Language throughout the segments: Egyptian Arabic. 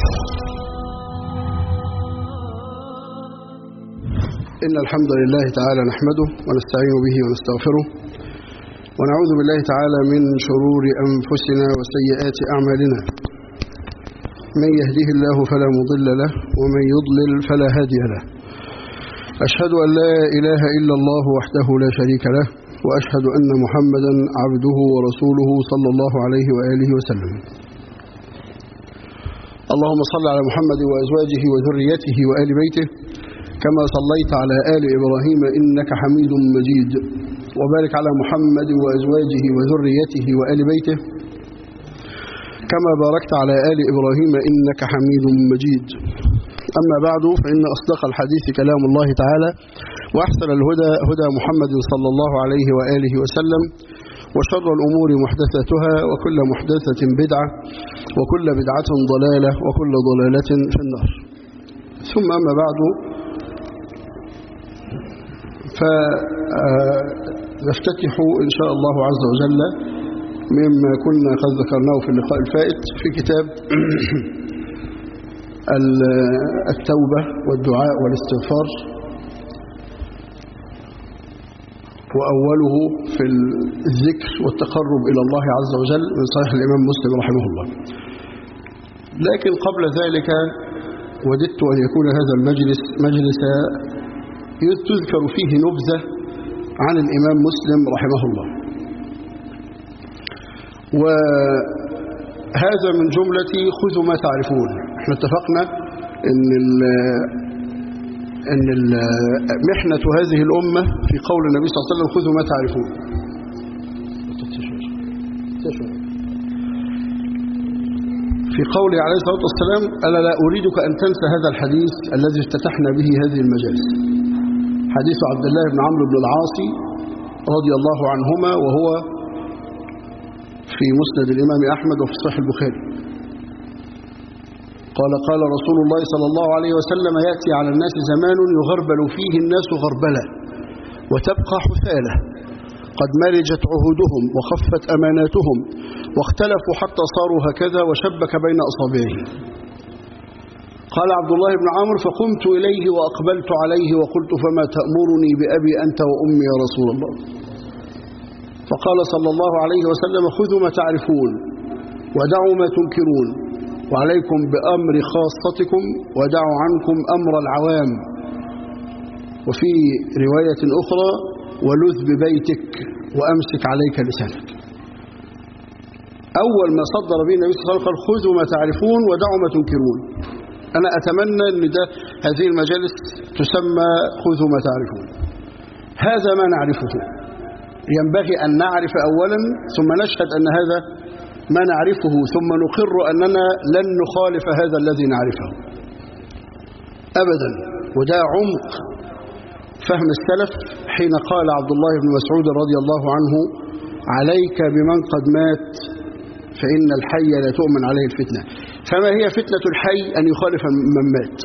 إن الحمد لله تعالى نحمده ونستعين به ونستغفره ونعوذ بالله تعالى من شرور أنفسنا وسيئات أعمالنا من يهده الله فلا مضل له ومن يضلل فلا هادي له أشهد أن لا إله إلا الله وحده لا شريك له وأشهد أن محمدا عبده ورسوله صلى الله عليه وآله وسلم اللهم صل على محمد وأزواجه وذريته وآل بيته كما صليت على آل إبراهيم إنك حميد مجيد وبارك على محمد وأزواجه وذريته وآل بيته كما باركت على آل إبراهيم إنك حميد مجيد أما بعد فإن أصدق الحديث كلام الله تعالى وأحسن الهدى هدى محمد صلى الله عليه وآله وسلم وشر الأمور محدثاتها وكل محدثة بدعة وكل بدعة ضلالة وكل ضلالة في النار ثم أما بعد فنفتتح إن شاء الله عز وجل مما كنا قد ذكرناه في اللقاء الفائت في كتاب التوبة والدعاء والاستغفار وأوله في الذكر والتقرب إلى الله عز وجل من صحيح الإمام مسلم رحمه الله لكن قبل ذلك وددت أن يكون هذا المجلس مجلس تذكر فيه نبذة عن الإمام مسلم رحمه الله وهذا من جملة خذوا ما تعرفون احنا اتفقنا ان ان محنة هذه الأمة في قول النبي صلى الله عليه وسلم خذوا ما تعرفون في قوله عليه الصلاة والسلام ألا لا أريدك أن تنسى هذا الحديث الذي افتتحنا به هذه المجالس حديث عبد الله بن عمرو بن العاص رضي الله عنهما وهو في مسند الإمام أحمد وفي صحيح البخاري قال قال رسول الله صلى الله عليه وسلم يأتي على الناس زمان يغربل فيه الناس غربلة وتبقى حثالة قد مرجت عهودهم وخفت أماناتهم واختلفوا حتى صاروا هكذا وشبك بين أصابعه قال عبد الله بن عمرو فقمت إليه وأقبلت عليه وقلت فما تأمرني بأبي أنت وأمي يا رسول الله فقال صلى الله عليه وسلم خذوا ما تعرفون ودعوا ما تنكرون وعليكم بأمر خاصتكم ودعوا عنكم أمر العوام وفي رواية أخرى ولذ ببيتك وأمسك عليك لسانك أول ما صدر به النبي صلى الله عليه وسلم قال خذوا ما تعرفون ودعوا ما تنكرون أنا أتمنى أن ده هذه المجالس تسمى خذوا ما تعرفون هذا ما نعرفه ينبغي أن نعرف أولا ثم نشهد أن هذا ما نعرفه ثم نقر أننا لن نخالف هذا الذي نعرفه أبدا وده عمق فهم السلف حين قال عبد الله بن مسعود رضي الله عنه عليك بمن قد مات فإن الحي لا تؤمن عليه الفتنة فما هي فتنة الحي أن يخالف من مات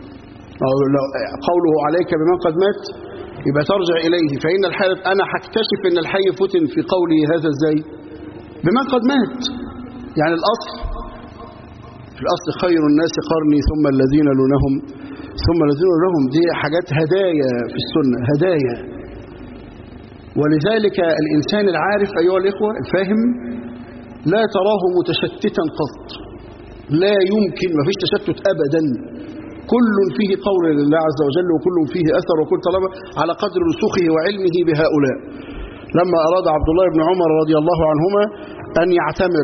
قوله عليك بمن قد مات يبقى ترجع إليه فإن الحي أنا هكتشف أن الحي فتن في قوله هذا ازاي بمن قد مات يعني الأصل في الأصل خير الناس قرني ثم الذين لونهم ثم الذين لونهم دي حاجات هدايا في السنة هدايا ولذلك الإنسان العارف أيها الإخوة الفاهم لا تراه متشتتا قط لا يمكن ما فيش تشتت أبدا كل فيه قول لله عز وجل وكل فيه أثر وكل طلبة على قدر رسوخه وعلمه بهؤلاء لما أراد عبد الله بن عمر رضي الله عنهما أن يعتمر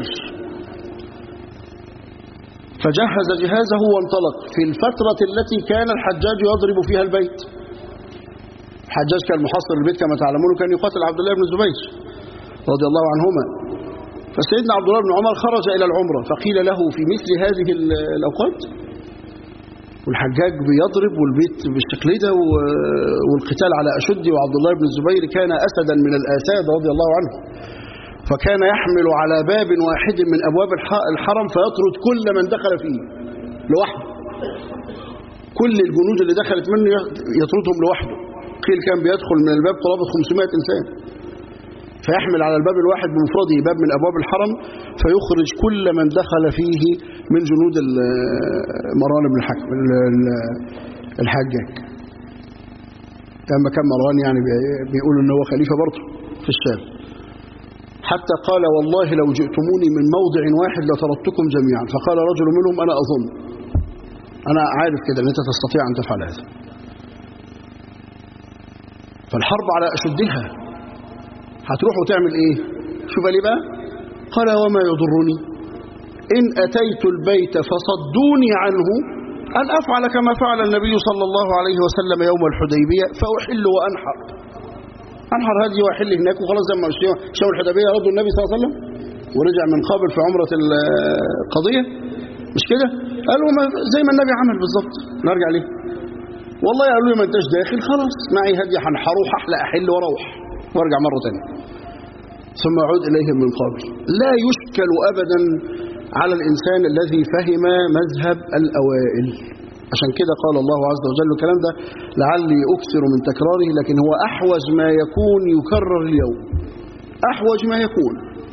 فجهز جهازه وانطلق في الفترة التي كان الحجاج يضرب فيها البيت الحجاج كان محصر البيت كما تعلمون كان يقاتل عبد الله بن الزبير رضي الله عنهما فسيدنا عبد الله بن عمر خرج إلى العمرة فقيل له في مثل هذه الأوقات والحجاج بيضرب والبيت بالشكل ده والقتال على أشد وعبد الله بن الزبير كان أسدا من الآساد رضي الله عنه فكان يحمل على باب واحد من أبواب الحرم فيطرد كل من دخل فيه لوحده كل الجنود اللي دخلت منه يطردهم لوحده قيل كان بيدخل من الباب قرابة 500 إنسان فيحمل على الباب الواحد بمفرده باب من أبواب الحرم فيخرج كل من دخل فيه من جنود مروان بن الحكم الحجاج لما كان مروان يعني بيقولوا ان هو خليفة برضه في الشام حتى قال والله لو جئتموني من موضع واحد لطردتكم جميعا فقال رجل منهم أنا أظن أنا عارف كده أن أنت تستطيع أن تفعل هذا فالحرب على أشدها هتروح وتعمل إيه شوف لي بقى قال وما يضرني إن أتيت البيت فصدوني عنه أن أفعل كما فعل النبي صلى الله عليه وسلم يوم الحديبية فأحل وأنحر أنحر هذه وأحل هناك وخلاص زي ما شاور الحديبية ردوا النبي صلى الله عليه وسلم ورجع من قابل في عمرة القضية مش كده قالوا ما زي ما النبي عمل بالظبط نرجع ليه والله قالوا لي ما انتش داخل خلاص معي هدي هروح احلى احل واروح وارجع مره ثانيه ثم اعود اليهم من قابل لا يشكل ابدا على الانسان الذي فهم مذهب الاوائل عشان كده قال الله عز وجل الكلام ده لعلي اكثر من تكراره لكن هو احوج ما يكون يكرر اليوم احوج ما يكون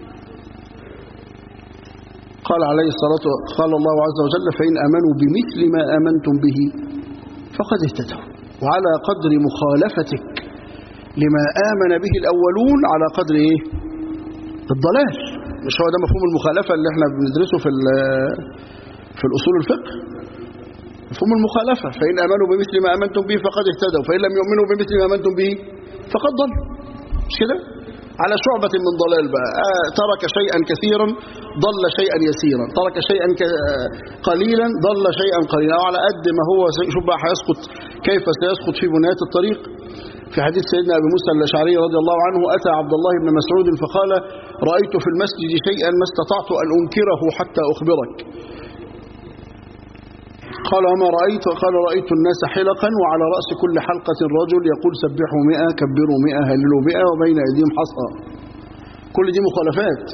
قال عليه الصلاة قال الله عز وجل فإن أمنوا بمثل ما آمنتم به فقد اهتدوا وعلى قدر مخالفتك لما آمن به الأولون على قدر إيه؟ الضلال مش هو ده مفهوم المخالفة اللي احنا بندرسه في في الأصول الفقه مفهوم المخالفة فإن آمنوا بمثل ما آمنتم به فقد اهتدوا فإن لم يؤمنوا بمثل ما آمنتم به فقد ضلوا مش كده؟ على شعبة من ضلال بقى آه ترك شيئا كثيرا ضل شيئا يسيرا ترك شيئا قليلا ضل شيئا قليلا على قد ما هو شوف بقى هيسقط كيف سيسقط في بناية الطريق في حديث سيدنا أبي موسى الأشعري رضي الله عنه أتى عبد الله بن مسعود فقال رأيت في المسجد شيئا ما استطعت أن أنكره حتى أخبرك قال وما رأيت قال رأيت الناس حلقا وعلى رأس كل حلقة رجل يقول سبحوا مئة كبروا مئة هللوا مئة وبين أيديهم حصى كل دي مخالفات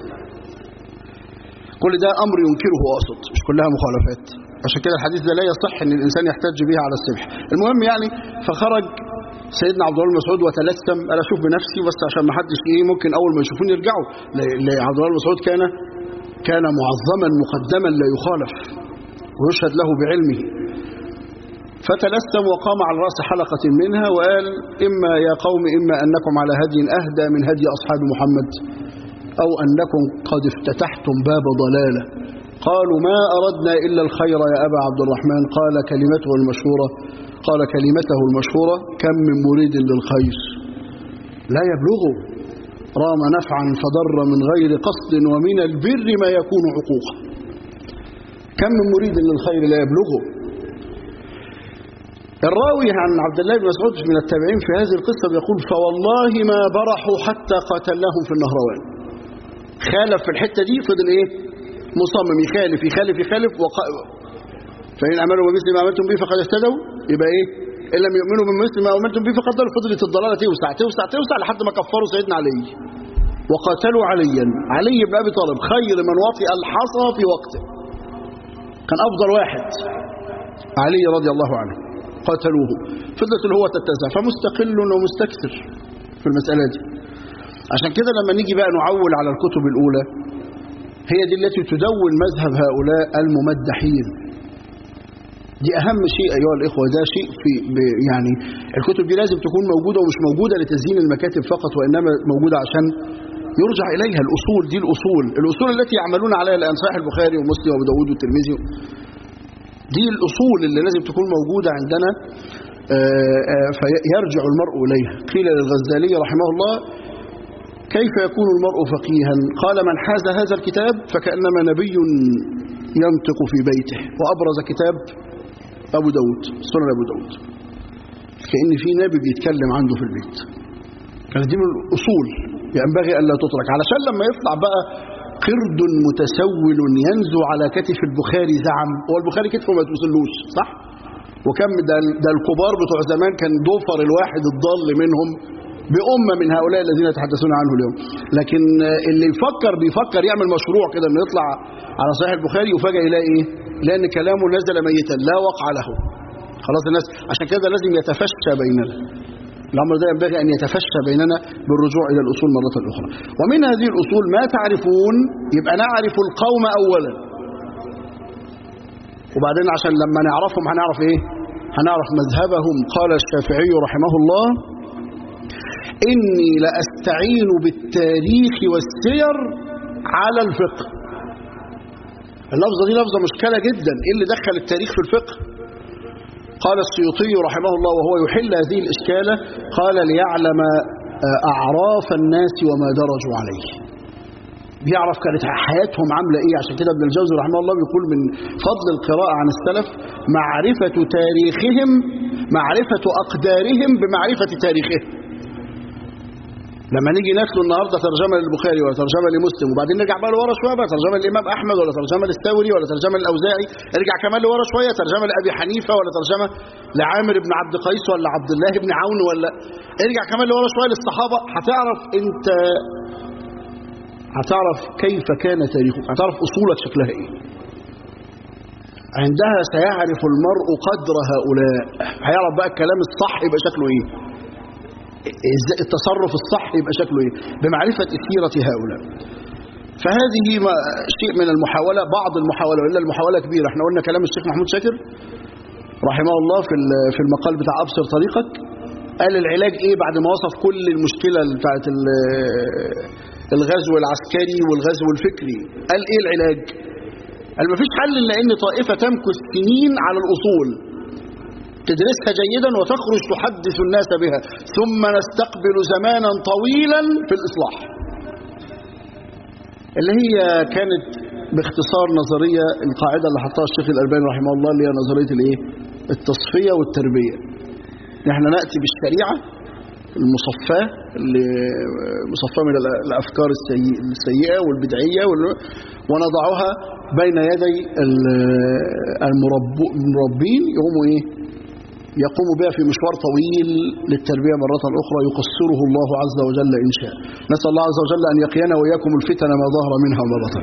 كل ده أمر ينكره أقصد مش كلها مخالفات عشان كده الحديث ده لا يصح ان الانسان يحتج به على السبح المهم يعني فخرج سيدنا عبد الله مسعود وتلثم انا اشوف بنفسي بس عشان ما حدش ايه ممكن اول ما يشوفوني يرجعوا عبد الله مسعود كان كان معظما مقدما لا يخالف ويشهد له بعلمه فتلثم وقام على رأس حلقة منها وقال إما يا قوم إما أنكم على هدي أهدى من هدي أصحاب محمد أو أنكم قد افتتحتم باب ضلالة قالوا ما أردنا إلا الخير يا أبا عبد الرحمن قال كلمته المشهورة قال كلمته المشهورة كم من مريد للخير لا يبلغه رام نفعا فضر من غير قصد ومن البر ما يكون عقوقا كم من مريد للخير لا يبلغه الراوي عن عبد الله بن مسعود من التابعين في هذه القصة بيقول فوالله ما برحوا حتى قاتلناهم في النهروان خالف في الحتة دي فضل ايه مصمم يخالف يخالف يخالف وق... فإن أمنوا بمثل ما أمنتم به فقد اهتدوا يبقى ايه إن لم يؤمنوا بمثل ما أمنتم به فقد ضلوا فضلت الضلالة توسع توسع توسع لحد ما كفروا سيدنا علي وقاتلوا عليا علي بن أبي طالب خير من وطئ الحصى في وقته كان أفضل واحد علي رضي الله عنه قاتلوه فضلت اللي هو تتسع فمستقل ومستكثر في المسألة دي عشان كده لما نيجي بقى نعول على الكتب الأولى هي دي التي تدون مذهب هؤلاء الممدحين دي أهم شيء أيها الإخوة ده شيء في يعني الكتب دي لازم تكون موجودة ومش موجودة لتزيين المكاتب فقط وإنما موجودة عشان يرجع إليها الأصول دي الأصول الأصول التي يعملون عليها الآن صحيح البخاري ومسلم وابو داود والترمذي دي الأصول اللي لازم تكون موجودة عندنا فيرجع المرء إليها قيل للغزالي رحمه الله كيف يكون المرء فقيها قال من حاز هذا الكتاب فكأنما نبي ينطق في بيته وأبرز كتاب أبو داود سنن أبو داود كأن في نبي بيتكلم عنده في البيت كانت دي من الأصول ينبغي ألا تترك علشان لما يطلع بقى قرد متسول ينزو على كتف البخاري زعم هو البخاري كتفه ما يتوصلوش صح وكم ده, ده الكبار بتوع زمان كان ضفر الواحد الضال منهم بأمة من هؤلاء الذين يتحدثون عنه اليوم لكن اللي يفكر بيفكر يعمل مشروع كده انه يطلع على صحيح البخاري وفجأة يلاقي ايه لأن كلامه نزل ميتا لا وقع له خلاص الناس عشان كده لازم يتفشى بيننا الأمر ده ينبغي أن يتفشى بيننا بالرجوع إلى الأصول مرة أخرى ومن هذه الأصول ما تعرفون يبقى نعرف القوم أولا وبعدين عشان لما نعرفهم هنعرف إيه هنعرف مذهبهم قال الشافعي رحمه الله إني لأستعين بالتاريخ والسير على الفقه اللفظة دي لفظة مشكلة جدا إيه اللي دخل التاريخ في الفقه قال السيوطي رحمه الله وهو يحل هذه الإشكالة قال ليعلم أعراف الناس وما درجوا عليه بيعرف كانت حياتهم عاملة إيه عشان كده ابن الجوزي رحمه الله بيقول من فضل القراءة عن السلف معرفة تاريخهم معرفة أقدارهم بمعرفة تاريخهم لما نيجي نتلو النهارده ترجمه للبخاري ولا ترجمه لمسلم وبعدين نرجع بقى لورا شويه بقى ترجمه للامام احمد ولا ترجمه للثوري ولا ترجمه للاوزاعي ارجع كمان لورا شويه ترجمه لابي حنيفه ولا ترجمه لعامر بن عبد قيس ولا عبد الله بن عون ولا ارجع كمان لورا شويه للصحابه هتعرف انت هتعرف كيف كان تاريخك هتعرف اصولك شكلها ايه عندها سيعرف المرء قدر هؤلاء هيعرف بقى الكلام الصح يبقى شكله ايه التصرف الصح يبقى شكله ايه بمعرفة سيرة هؤلاء فهذه شيء من المحاولة بعض المحاولة وإلا المحاولة كبيرة احنا قلنا كلام الشيخ محمود شاكر رحمه الله في في المقال بتاع أبصر طريقك قال العلاج ايه بعد ما وصف كل المشكلة بتاعت الغزو العسكري والغزو الفكري قال ايه العلاج قال مفيش حل الا ان طائفة تمكث سنين على الأصول تدرسها جيدا وتخرج تحدث الناس بها ثم نستقبل زمانا طويلا في الإصلاح اللي هي كانت باختصار نظرية القاعدة اللي حطها الشيخ الألباني رحمه الله اللي هي نظرية الايه التصفية والتربية نحن نأتي بالشريعة المصفاة اللي مصفاة من الأفكار السيئة والبدعية ونضعها بين يدي المربين يقوموا ايه يقوم بها في مشوار طويل للتربية مرة أخرى يقصره الله عز وجل إن شاء نسأل الله عز وجل أن يقينا وإياكم الفتن ما ظهر منها وما بطن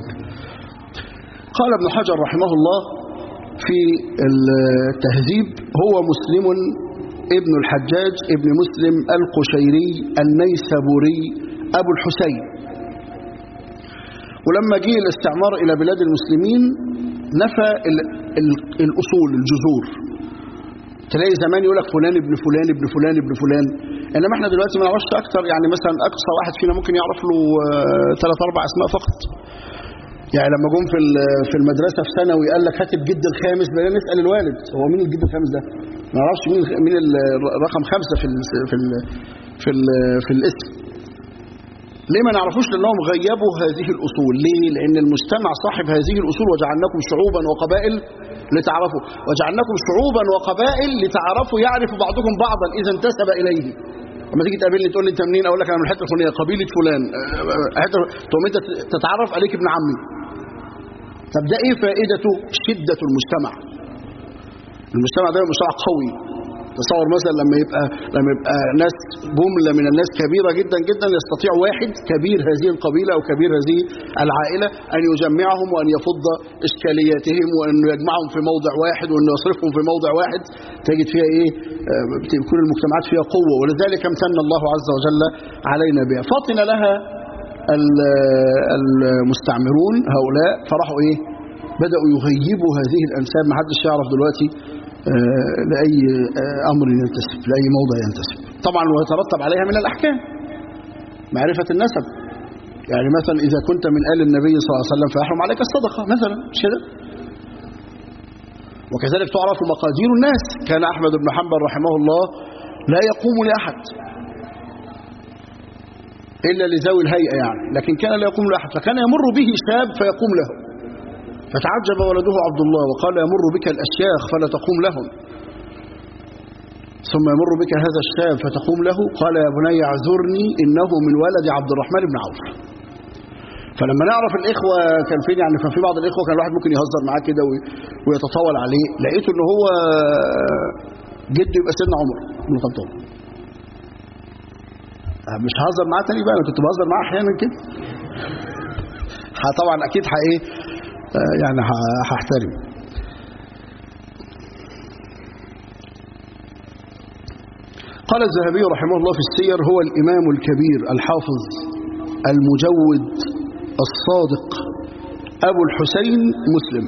قال ابن حجر رحمه الله في التهذيب هو مسلم ابن الحجاج ابن مسلم القشيري النيسابوري أبو الحسين ولما جه الاستعمار إلى بلاد المسلمين نفى الأصول الجذور تلاقي زمان يقول لك فلان ابن فلان ابن فلان ابن فلان انما احنا دلوقتي ما نعرفش اكتر يعني مثلا اقصى واحد فينا ممكن يعرف له ثلاث اربع اسماء فقط يعني لما جم في في المدرسه في ثانوي قال لك هات الجد الخامس بقينا نسال الوالد هو مين الجد الخامس ده ما نعرفش مين مين الرقم خمسة في ال في ال في ال في الاسم ليه ما نعرفوش لانهم غيبوا هذه الاصول ليه لان المجتمع صاحب هذه الاصول وجعلناكم شعوبا وقبائل لتعرفوا وجعلناكم شعوبا وقبائل لتعرفوا يعرف بعضكم بعضا اذا انتسب اليه لما تيجي تقابلني تقول لي انت منين اقول لك انا من الحته الفلانيه قبيله فلان تقوم انت تتعرف عليك ابن عمي طب ده ايه فائدته شده المجتمع المجتمع ده مجتمع قوي تصور مثلا لما يبقى لما يبقى ناس جمله من الناس كبيره جدا جدا يستطيع واحد كبير هذه القبيله او كبير هذه العائله ان يجمعهم وان يفض اشكالياتهم وان يجمعهم في موضع واحد وان يصرفهم في موضع واحد تجد فيها ايه بتكون المجتمعات فيها قوه ولذلك امتن الله عز وجل علينا بها فطن لها المستعمرون هؤلاء فراحوا ايه بداوا يغيبوا هذه الانساب ما حدش يعرف دلوقتي لأي أمر ينتسب لأي موضع ينتسب طبعا ويترتب عليها من الأحكام معرفة النسب يعني مثلا إذا كنت من آل النبي صلى الله عليه وسلم فيحرم عليك الصدقة مثلا مش كده وكذلك تعرف مقادير الناس كان أحمد بن حنبل رحمه الله لا يقوم لأحد إلا لذوي الهيئة يعني لكن كان لا يقوم لأحد فكان يمر به شاب فيقوم له فتعجب ولده عبد الله وقال يمر بك الأشياخ فلا تقوم لهم ثم يمر بك هذا الشاب فتقوم له قال يا بني اعذرني إنه من ولد عبد الرحمن بن عوف فلما نعرف الإخوة كان فين يعني كان في بعض الإخوة كان الواحد ممكن يهزر معاه كده ويتطاول عليه لقيته إن هو جده يبقى سيدنا عمر بن الخطاب مش هزر معاه تاني بقى انا كنت بهزر معاه احيانا كده طبعا اكيد ايه يعني هحترم قال الذهبي رحمه الله في السير هو الإمام الكبير الحافظ المجود الصادق أبو الحسين مسلم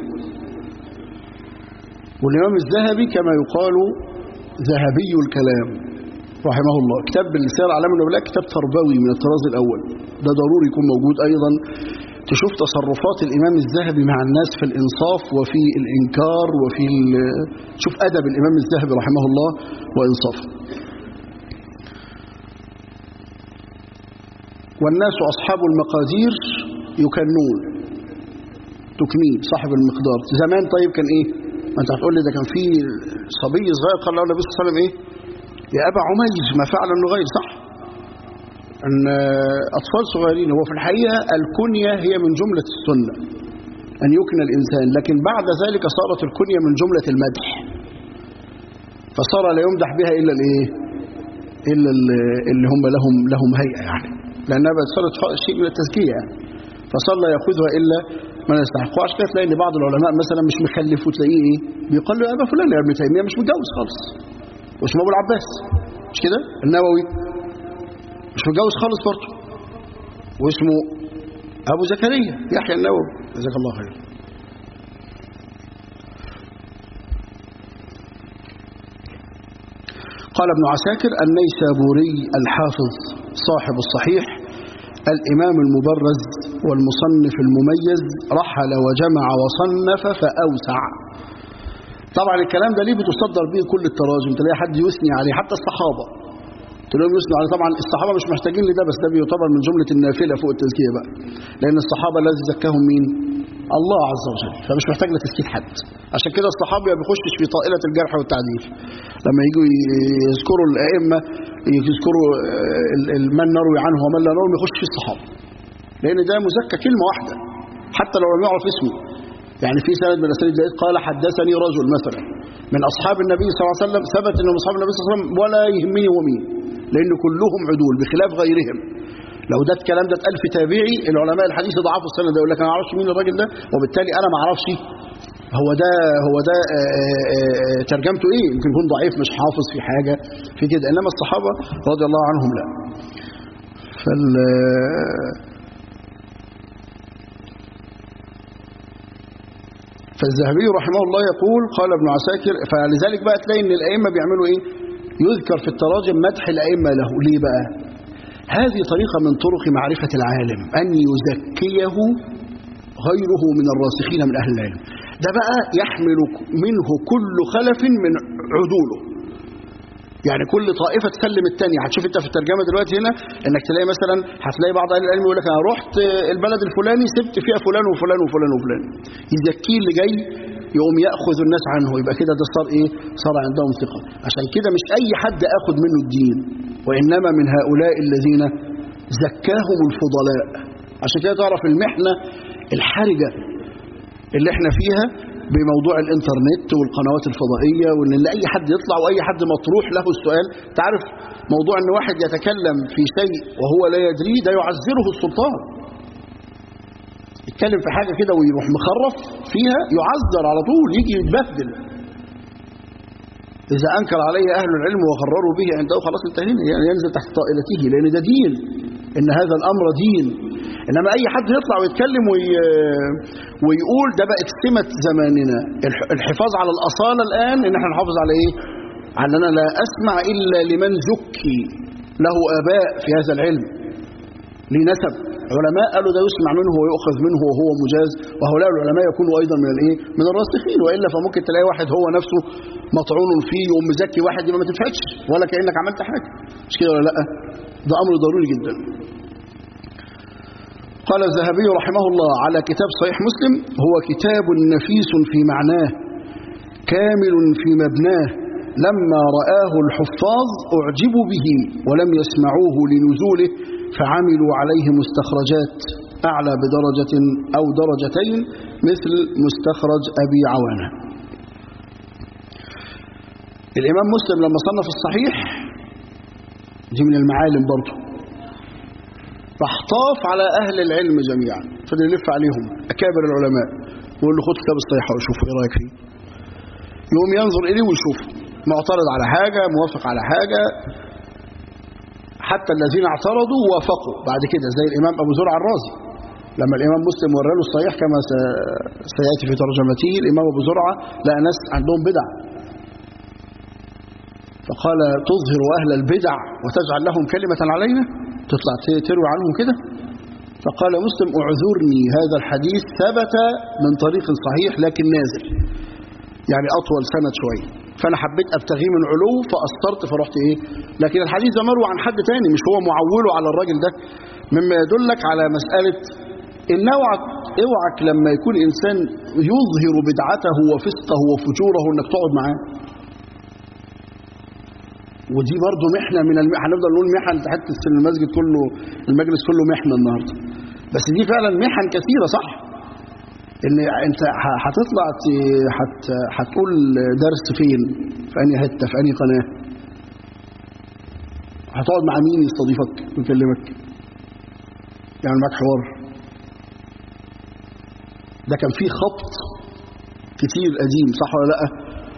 والإمام الذهبي كما يقال ذهبي الكلام رحمه الله كتاب السير علام النبلاء كتاب تربوي من الطراز الأول ده ضروري يكون موجود أيضا تشوف تصرفات الإمام الذهبي مع الناس في الإنصاف وفي الإنكار وفي تشوف أدب الإمام الذهبي رحمه الله وإنصافه والناس أصحاب المقادير يكنون تكنين صاحب المقدار زمان طيب كان إيه ما أنت هتقول لي ده كان في صبي صغير قال له النبي صلى الله عليه وسلم إيه يا أبا عميج ما فعل النغير صح أن أطفال صغيرين هو في الحقيقة الكنية هي من جملة السنة أن يكنى الإنسان لكن بعد ذلك صارت الكنية من جملة المدح فصار لا يمدح بها إلا الإيه إلا اللي هم لهم لهم هيئة يعني لأنها بقت صارت شيء من التزكية يعني فصار لا يأخذها إلا من يستحقها عشان كده تلاقي ان بعض العلماء مثلا مش مخلف وتلاقيه ايه بيقول له يا ابا فلان يا ابن تيميه مش متجوز خالص واسمه ابو العباس مش كده النووي مش متجوز خالص برضه واسمه ابو زكريا يحيى النووي جزاك الله خير قال ابن عساكر النيسابوري الحافظ صاحب الصحيح الإمام المبرز والمصنف المميز رحل وجمع وصنف فأوسع طبعا الكلام ده ليه بتصدر به كل التراجم تلاقي حد يثني عليه حتى الصحابة تلاقيهم يثنوا عليه طبعا الصحابة مش محتاجين لده بس ده بيعتبر من جملة النافلة فوق التزكية بقى لأن الصحابة الذي زكاهم مين الله عز وجل فمش محتاج لتسكيت حد عشان كده الصحابة ما بيخشش في طائلة الجرح والتعديل لما يجوا يذكروا الأئمة يذكروا من نروي عنه ومن لا نروي يخش في الصحابة لأن ده مزكى كلمة واحدة حتى لو لم يعرف اسمه يعني في سند من الأسانيد قال حدثني رجل مثلا من أصحاب النبي صلى الله عليه وسلم ثبت أنه من أصحاب النبي صلى الله عليه وسلم ولا يهمني هو مين لأن كلهم عدول بخلاف غيرهم لو ده الكلام ده اتقال في تابعي العلماء الحديث ضعفوا السنه ده يقول لك انا ما اعرفش مين الراجل ده وبالتالي انا ما اعرفش هو ده هو ده ترجمته ايه يمكن يكون ضعيف مش حافظ في حاجه في كده انما الصحابه رضي الله عنهم لا فال فالذهبي رحمه الله يقول قال ابن عساكر فلذلك بقى تلاقي ان الائمه بيعملوا ايه يذكر في التراجم مدح الائمه له ليه بقى هذه طريقة من طرق معرفة العالم أن يزكيه غيره من الراسخين من أهل العلم ده بقى يحمل منه كل خلف من عدوله يعني كل طائفة تسلم الثانية هتشوف انت في الترجمة دلوقتي هنا انك تلاقي مثلا هتلاقي بعض اهل العلم يقول لك انا رحت البلد الفلاني سبت فيها فلان وفلان وفلان وفلان يزكيه اللي جاي يقوم ياخذ الناس عنه يبقى كده ده صار ايه صار عندهم ثقه عشان كده مش اي حد اخذ منه الدين وانما من هؤلاء الذين زكاهم الفضلاء عشان كده تعرف المحنه الحرجه اللي احنا فيها بموضوع الانترنت والقنوات الفضائيه وان اي حد يطلع واي حد مطروح له السؤال تعرف موضوع ان واحد يتكلم في شيء وهو لا يدريه ده يعذره السلطان يتكلم في حاجة كده ويروح مخرف فيها يعذر على طول يجي يتبهدل إذا أنكر عليه أهل العلم وغرروا به عنده خلاص انتهينا يعني ينزل تحت طائلته لأن ده دين إن هذا الأمر دين إنما أي حد يطلع ويتكلم وي... ويقول ده بقت سمة زماننا الحفاظ على الأصالة الآن إن احنا نحافظ على إيه؟ على أنا لا أسمع إلا لمن زكي له آباء في هذا العلم ليه نسب علماء قالوا ده يسمع منه ويؤخذ منه وهو مجاز وهؤلاء العلماء يكونوا ايضا من الايه من الراسخين والا فممكن تلاقي واحد هو نفسه مطعون فيه يقوم مزكي واحد يبقى ما تنفعش ولا كانك عملت حاجه مش كده ولا لا ده امر ضروري جدا قال الذهبي رحمه الله على كتاب صحيح مسلم هو كتاب نفيس في معناه كامل في مبناه لما رآه الحفاظ أعجبوا به ولم يسمعوه لنزوله فعملوا عليه مستخرجات أعلى بدرجة أو درجتين مثل مستخرج أبي عوانة الإمام مسلم لما صنف الصحيح دي من المعالم برضه راح طاف على أهل العلم جميعا فضل يلف عليهم أكابر العلماء ويقول له خد كتاب الصحيحة وشوف إيه رأيك فيه يقوم ينظر إليه ويشوف معترض على حاجة موافق على حاجة حتى الذين اعترضوا وافقوا بعد كده زي الإمام أبو زرع الرازي لما الإمام مسلم وراله الصحيح كما سيأتي في ترجمته الإمام أبو زرعة لقى ناس عندهم بدع فقال تظهر أهل البدع وتجعل لهم كلمة علينا تطلع تروي عنهم كده فقال مسلم اعذرني هذا الحديث ثبت من طريق صحيح لكن نازل يعني أطول سند شوية فأنا حبيت أبتغيه من علو فأسطرت فرحت إيه لكن الحديث ده مروي عن حد تاني مش هو معوله على الراجل ده مما يدلك على مسألة إن اوعك اوعك لما يكون إنسان يظهر بدعته وفسقه وفجوره إنك تقعد معاه ودي برضه محنة من الم... هنفضل نقول محن تحت المسجد كله المجلس كله محنة النهاردة بس دي فعلا محن كثيرة صح ان انت هتطلع هت... هتقول درس فين في انهي حته في انهي قناه هتقعد مع مين يستضيفك ويكلمك يعني معاك حوار ده كان فيه خبط كتير قديم صح ولا لا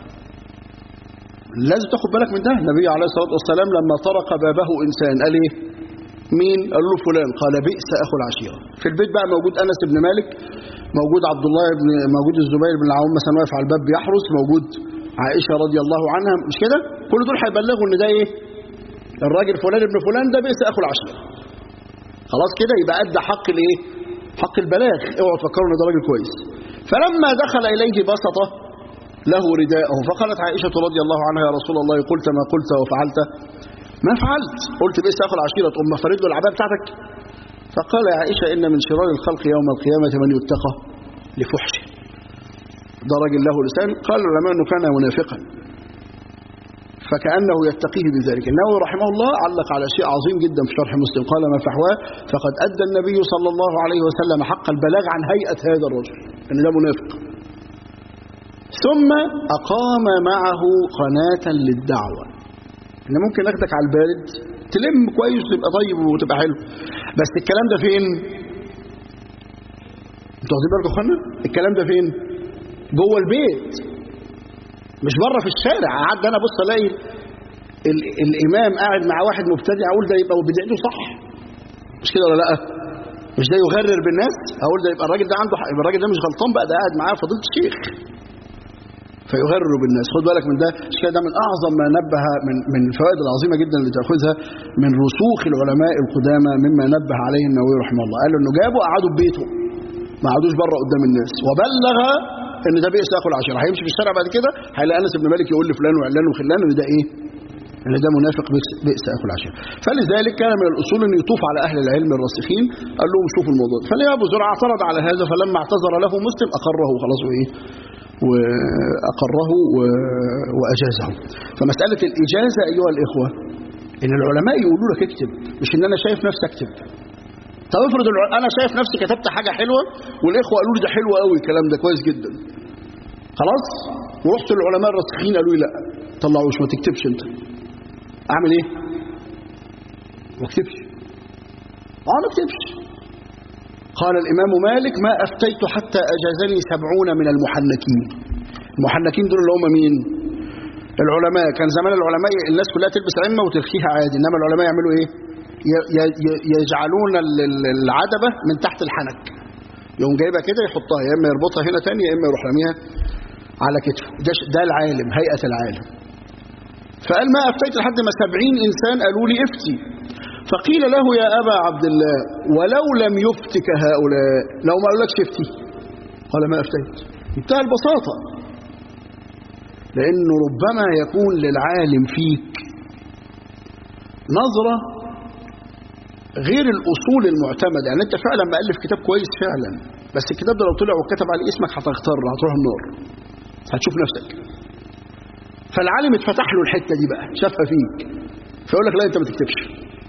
لازم تاخد بالك من ده النبي عليه الصلاه والسلام لما طرق بابه انسان قال ايه مين قال له فلان قال بئس اخو العشيره في البيت بقى موجود انس بن مالك موجود عبد الله بن موجود الزبير بن العوام مثلا واقف على الباب بيحرس موجود عائشه رضي الله عنها مش كده كل دول هيبلغوا ان ده ايه الراجل فلان ابن فلان ده بئس اخو العشيره خلاص كده يبقى ادى حق الايه حق البلاغ اوعوا تفكروا ان ده راجل كويس فلما دخل اليه بسطه له رداءه فقالت عائشه رضي الله عنها يا رسول الله قلت ما قلت وفعلت ما فعلت قلت بئس اخو العشيره تقوم فرد له العباءه بتاعتك فقال يا عائشه ان من شرار الخلق يوم القيامه من يتقى لفحشه ده راجل له لسان قال العلماء انه كان منافقا فكانه يتقيه بذلك النووي رحمه الله علق على شيء عظيم جدا في شرح مسلم قال ما فحواه فقد ادى النبي صلى الله عليه وسلم حق البلاغ عن هيئه هذا الرجل ان ده منافق ثم اقام معه قناه للدعوه ان ممكن اخدك على البارد تلم كويس وتبقى طيب وتبقى حلو بس الكلام ده فين انتوا واخدين بالكم يا اخوانا الكلام ده فين جوه البيت مش بره في الشارع قعد انا ابص الاقي ال- الامام قاعد مع واحد مبتدع اقول ده يبقى بدعته صح مش كده ولا لا مش ده يغرر بالناس اقول ده يبقى الراجل ده عنده حق يبقى الراجل ده مش غلطان بقى ده قاعد معاه فضيله الشيخ فيغرر بالناس خد بالك من ده مش كده ده من اعظم ما نبه من من الفوائد العظيمه جدا اللي تاخذها من رسوخ العلماء القدامى مما نبه عليه النووي رحمه الله قال انه جابوا قعدوا في بيته ما قعدوش بره قدام الناس وبلغ ان ده بئس اخو العشيره هيمشي في الشارع بعد كده هيلاقي انس بن مالك يقول لفلان وعلان وخلان ان ده ايه ان ده منافق بئس بئس اخو العشيره فلذلك كان من الاصول ان يطوف على اهل العلم الراسخين قال لهم شوفوا الموضوع فليه ابو زرعه اعترض على هذا فلما اعتذر له مسلم اقره خلاص وايه وأقره وأجازه فمسألة الإجازة أيها الإخوة إن العلماء يقولوا لك اكتب مش إن أنا شايف نفسي أكتب طب افرض الع... أنا شايف نفسي كتبت حاجة حلوة والإخوة قالوا لي ده حلو قوي الكلام ده كويس جدا خلاص ورحت للعلماء الراسخين قالوا لي لا طلعوش ما تكتبش أنت أعمل إيه؟ ما اكتبش أه ما اكتبش قال الإمام مالك ما أفتيت حتى أجازني سبعون من المحنكين المحنكين دول اللي هم مين العلماء كان زمان العلماء الناس كلها تلبس عمة وترخيها عادي إنما العلماء يعملوا إيه يجعلون العدبة من تحت الحنك يوم جايبها كده يحطها يا إما يربطها هنا تاني يا إما يروح رميها على كتفه ده, ده العالم هيئة العالم فقال ما أفتيت لحد ما سبعين إنسان قالوا لي افتي فقيل له يا أبا عبد الله ولو لم يفتك هؤلاء لو ما قالوا لك شفتي قال ما أفتيت انتهى البساطة لأنه ربما يكون للعالم فيك نظرة غير الأصول المعتمدة يعني أنت فعلا مألف كتاب كويس فعلا بس الكتاب ده لو طلع وكتب عليه اسمك هتغتر هتروح النار هتشوف نفسك فالعالم اتفتح له الحتة دي بقى شافها فيك فيقول لك لا أنت ما تكتبش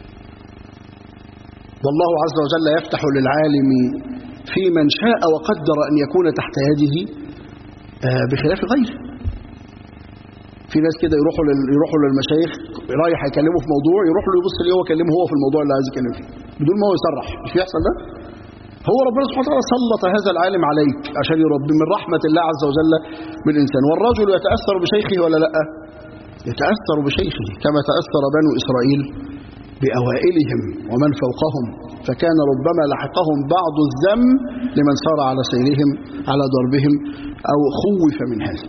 والله عز وجل يفتح للعالم في من شاء وقدر أن يكون تحت يده بخلاف غيره في ناس كده يروحوا لل... يروحوا للمشايخ رايح يكلمه في موضوع يروح له يبص ليه هو كلمه هو في الموضوع اللي عايز يتكلم فيه بدون ما هو يصرح مش بيحصل ده هو ربنا سبحانه وتعالى سلط هذا العالم عليك عشان يربي من رحمة الله عز وجل بالإنسان والرجل يتأثر بشيخه ولا لا يتأثر بشيخه كما تأثر بنو إسرائيل بأوائلهم ومن فوقهم فكان ربما لحقهم بعض الذم لمن سار على سيرهم على ضربهم أو خوف من هذا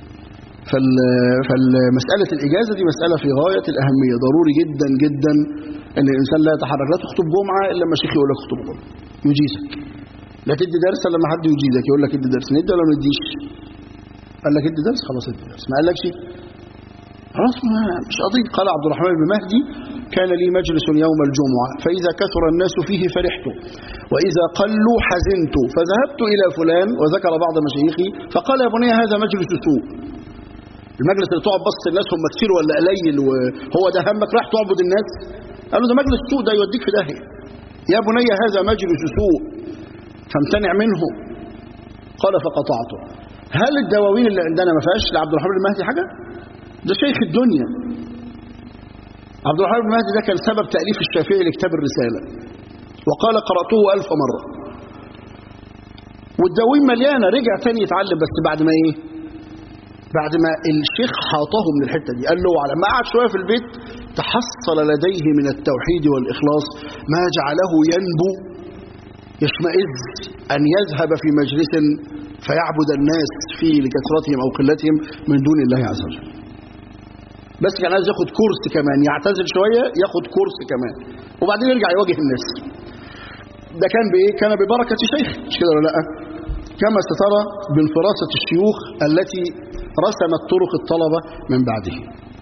فالمسألة الإجازة دي مسألة في غاية الأهمية ضروري جدا جدا أن الإنسان لا يتحرك لا تخطب جمعة إلا لما شيخ يقول لك اخطب جمعة يجيزك لا تدي درس إلا لما حد يجيزك يقول لك ادي درس ندي ولا ما نديش قال لك ادي درس خلاص ادي درس ما قالكش خلاص مش قضية قال عبد الرحمن بن مهدي كان لي مجلس يوم الجمعة فإذا كثر الناس فيه فرحت وإذا قلوا حزنت فذهبت إلى فلان وذكر بعض مشايخي فقال يا بني هذا مجلس سوء المجلس اللي تقعد بص الناس هم كتير ولا قليل وهو ده همك راح تعبد الناس قال له ده مجلس سوء ده يوديك في داهية يا بني هذا مجلس سوء فامتنع منه قال فقطعته هل الدواوين اللي عندنا ما فيهاش لعبد الرحمن المهدي حاجة ده شيخ الدنيا عبد الرحمن بن مهدي ده كان سبب تأليف الشافعي لكتاب الرسالة وقال قرأته ألف مرة والدواوين مليانة رجع تاني يتعلم بس بعد ما ايه بعد ما الشيخ حاطه من الحتة دي قال له على ما قعد شوية في البيت تحصل لديه من التوحيد والإخلاص ما جعله ينبو يشمئز أن يذهب في مجلس فيعبد الناس فيه لكثرتهم أو قلتهم من دون الله عز وجل بس كان عايز ياخد كورس كمان يعتزل شوية ياخد كورس كمان وبعدين يرجع يواجه الناس ده كان بإيه؟ كان ببركة شيخ مش كده ولا لا كما سترى بانفراسة الشيوخ التي رسمت طرق الطلبة من بعده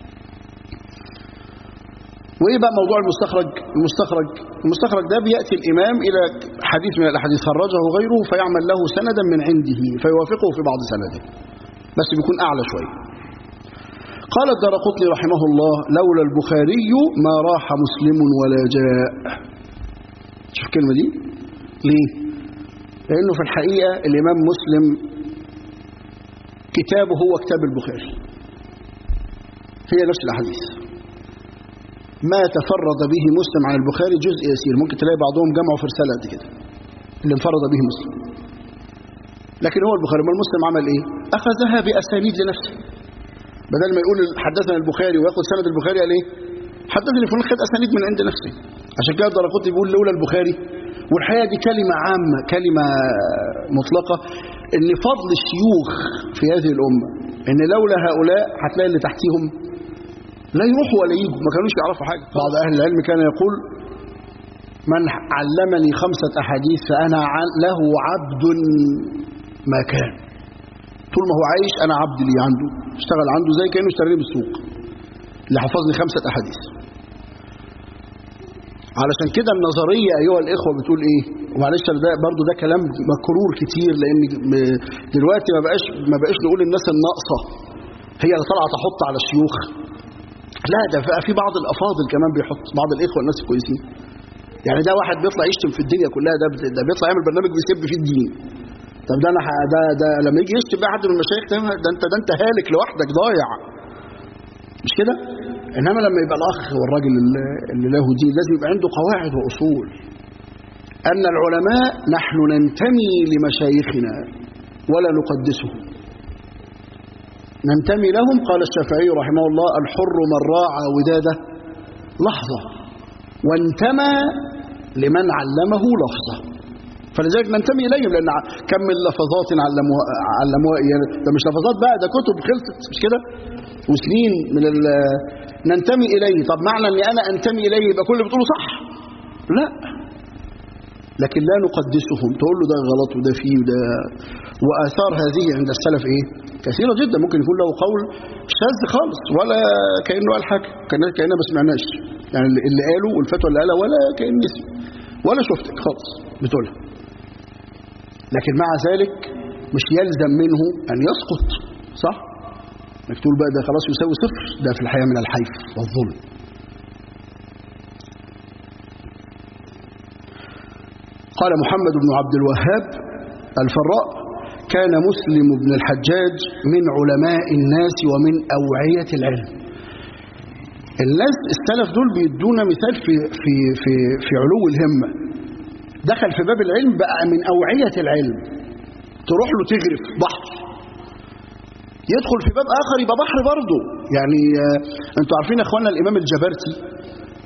وإيه بقى موضوع المستخرج المستخرج المستخرج ده بيأتي الإمام إلى حديث من الأحاديث خرجه غيره فيعمل له سندا من عنده فيوافقه في بعض سنده بس بيكون أعلى شوية قال الدار قطني رحمه الله لولا البخاري ما راح مسلم ولا جاء شوف الكلمة دي ليه لأنه في الحقيقة الإمام مسلم كتابه هو كتاب البخاري هي نفس الأحاديث ما تفرد به مسلم عن البخاري جزء يسير ممكن تلاقي بعضهم جمعوا في رسالة قد كده اللي انفرد به مسلم لكن هو البخاري ما المسلم عمل ايه اخذها باسانيد لنفسه بدل ما يقول حدثنا البخاري وياخد سند البخاري قال ايه حدثني فلان خد اسانيد من عند نفسه عشان كده الدرقطي بيقول لولا البخاري والحقيقه دي كلمه عامه كلمه مطلقه ان فضل الشيوخ في هذه الامه ان لولا هؤلاء هتلاقي اللي تحتيهم لا يروحوا ولا يجوا ما كانوش يعرفوا حاجه بعض اهل العلم كان يقول من علمني خمسه احاديث فانا له عبد ما كان طول ما هو عايش انا عبد لي عنده اشتغل عنده زي كانه اشتراني بالسوق اللي حفظني خمسه احاديث علشان كده النظريه ايها الاخوه بتقول ايه ومعلش ده برضو ده كلام مكرور كتير لان دلوقتي ما بقاش ما بقاش نقول الناس الناقصه هي اللي طالعه تحط على الشيوخ لا ده بقى في بعض الافاضل كمان بيحط بعض الاخوه الناس الكويسين يعني ده واحد بيطلع يشتم في الدنيا كلها ده ده بيطلع يعمل برنامج بيسب فيه الدين طب ده انا ده ده لما يجي يشتم بقى حد من المشايخ ده ده انت ده انت هالك لوحدك ضايع مش كده انما لما يبقى الاخ والراجل اللي له دين لازم يبقى عنده قواعد واصول ان العلماء نحن ننتمي لمشايخنا ولا نقدسهم ننتمي لهم قال الشافعي رحمه الله الحر من راعى وداده لحظة وانتمى لمن علمه لفظة فلذلك ننتمي إليهم لأن كم من لفظات علموها, علموها يعني ده مش لفظات بقى ده كتب خلصت مش كده وسنين من ننتمي إليه طب معنى أني أنا أنتمي إليه يبقى كل اللي بتقوله صح لا لكن لا نقدسهم تقول له ده غلط وده فيه وده وآثار هذه عند السلف إيه كثيرة جدا ممكن يكون له قول شاذ خالص ولا كأنه قال حاجة كأننا ما سمعناش يعني اللي قاله والفتوى اللي قالها ولا كأن اسم ولا شفتك خالص بتقولها لكن مع ذلك مش يلزم منه أن يسقط صح انك تقول بقى ده خلاص يساوي صفر ده في الحقيقة من الحيف والظلم قال محمد بن عبد الوهاب الفراء كان مسلم بن الحجاج من علماء الناس ومن أوعية العلم الناس السلف دول بيدونا مثال في, في, في, في علو الهمة دخل في باب العلم بقى من أوعية العلم تروح له تغرف بحر يدخل في باب آخر يبقى بحر برضه يعني انتوا عارفين يا اخوانا الإمام الجبرتي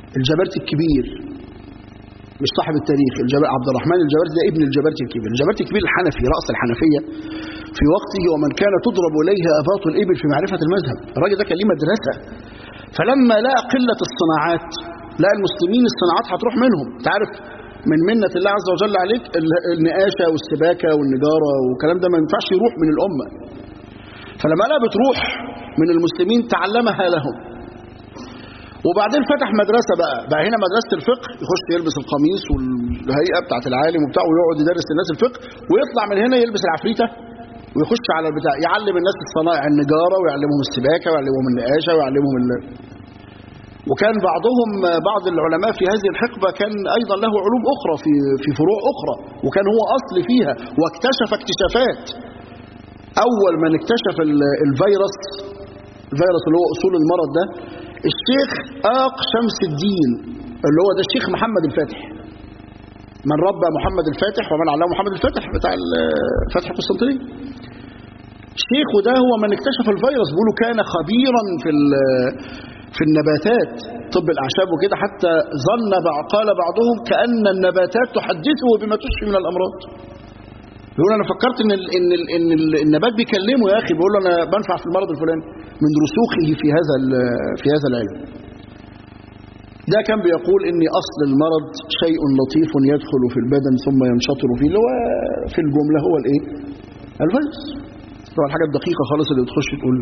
الجبرتي الكبير مش صاحب التاريخ الجبر عبد الرحمن الجبرتي ده ابن الجبرتي الكبير الجبرتي الكبير الحنفي رأس الحنفية في وقته ومن كان تضرب إليه أباط الإبل في معرفة المذهب الراجل ده كان ليه مدرسة فلما لقى قلة الصناعات لقى المسلمين الصناعات هتروح منهم تعرف من منة الله عز وجل عليك النقاشة والسباكة والنجارة والكلام ده ما ينفعش يروح من الأمة فلما لقى بتروح من المسلمين تعلمها لهم وبعدين فتح مدرسة بقى بقى هنا مدرسة الفقه يخش يلبس القميص والهيئة بتاعت العالم وبتاع ويقعد يدرس الناس الفقه ويطلع من هنا يلبس العفريتة ويخش على البتاع يعلم الناس الصنائع النجارة ويعلمهم السباكة ويعلمهم النقاشة ويعلمهم ال... وكان بعضهم بعض العلماء في هذه الحقبة كان أيضا له علوم أخرى في في فروع أخرى وكان هو أصل فيها واكتشف اكتشافات أول من اكتشف الفيروس الفيروس اللي هو أصول المرض ده الشيخ آق شمس الدين اللي هو ده الشيخ محمد الفاتح من ربى محمد الفاتح ومن علمه محمد الفاتح بتاع فتح القسطنطينية الشيخ وده هو من اكتشف الفيروس بيقولوا كان خبيرا في في النباتات طب الأعشاب وكده حتى ظن قال بعضهم كأن النباتات تحدثه بما تشفي من الأمراض يقول أنا فكرت إن ال إن ال إن ال النبات بيكلمه يا أخي بيقول له أنا بنفع في المرض الفلاني من رسوخه في هذا في هذا العلم ده كان بيقول إن أصل المرض شيء لطيف يدخل في البدن ثم ينشطر فيه اللي هو في الجملة هو الإيه؟ الفيروس هو الحاجة الدقيقة خالص اللي بتخش تقول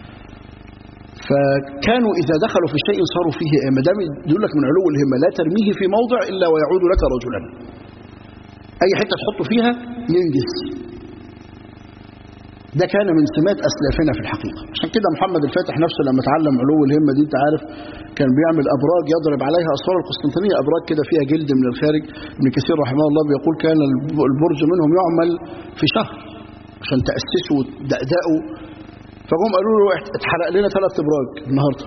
فكانوا إذا دخلوا في شيء صاروا فيه ما دام يقول لك من علو الهمة لا ترميه في موضع إلا ويعود لك رجلا أي حتة تحطه فيها ينجز ده كان من سمات أسلافنا في الحقيقة عشان كده محمد الفاتح نفسه لما اتعلم علو الهمة دي انت عارف كان بيعمل أبراج يضرب عليها أسوار القسطنطينية أبراج كده فيها جلد من الخارج ابن كثير رحمه الله بيقول كان البرج منهم يعمل في شهر عشان تأسسه وتدقدقه فهم قالوا له اتحرق لنا ثلاث ابراج النهارده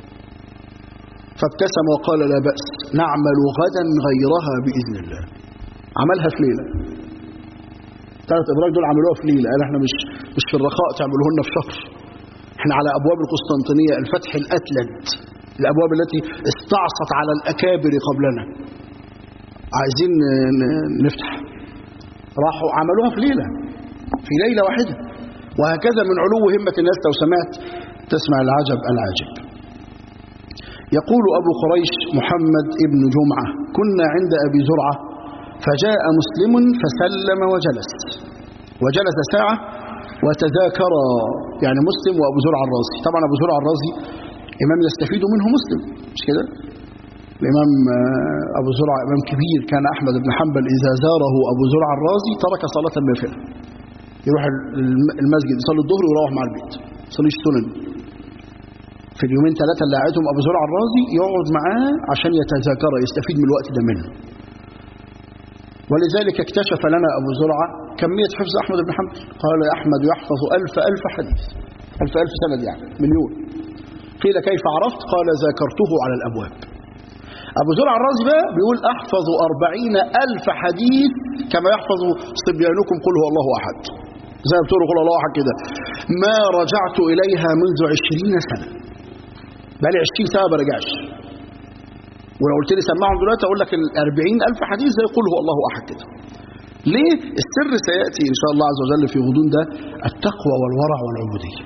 فابتسم وقال لا بأس نعمل غدا غيرها بإذن الله عملها في ليلة ثلاث ابراج دول عملوها في ليلة قال احنا مش مش في الرخاء تعملوه لنا في شهر احنا على ابواب القسطنطينية الفتح الاتلد الابواب التي استعصت على الاكابر قبلنا عايزين نفتح راحوا عملوها في ليلة في ليلة واحدة وهكذا من علو همة الناس لو سمعت تسمع العجب العاجب يقول أبو قريش محمد ابن جمعة كنا عند أبي زرعة فجاء مسلم فسلم وجلس وجلس ساعة وتذاكرا يعني مسلم وأبو زرعة الرازي طبعا أبو زرعة الرازي إمام يستفيد منه مسلم مش كده الإمام أبو زرعة إمام كبير كان أحمد بن حنبل إذا زاره أبو زرعة الرازي ترك صلاة النافلة يروح المسجد يصلي الظهر ويروح مع البيت يصلي السنن في اليومين ثلاثة اللي قعدهم أبو زرع الرازي يقعد معاه عشان يتذاكر يستفيد من الوقت ده منه ولذلك اكتشف لنا أبو زرعة كمية حفظ أحمد بن حنبل قال أحمد يحفظ ألف ألف حديث ألف ألف سند يعني مليون قيل كيف عرفت قال ذاكرته على الأبواب أبو زرع الرازي بقى بيقول أحفظ أربعين ألف حديث كما يحفظ صبيانكم قل هو الله أحد زي ما بتقولوا قل الله أحد كده ما رجعت إليها منذ عشرين سنة بقى لي عشرين سنة ما برجعش ولو قلت لي سمعهم دلوقتي أقول لك الأربعين ألف حديث زي قل هو الله أحد كده ليه السر سيأتي إن شاء الله عز وجل في غضون ده التقوى والورع والعبودية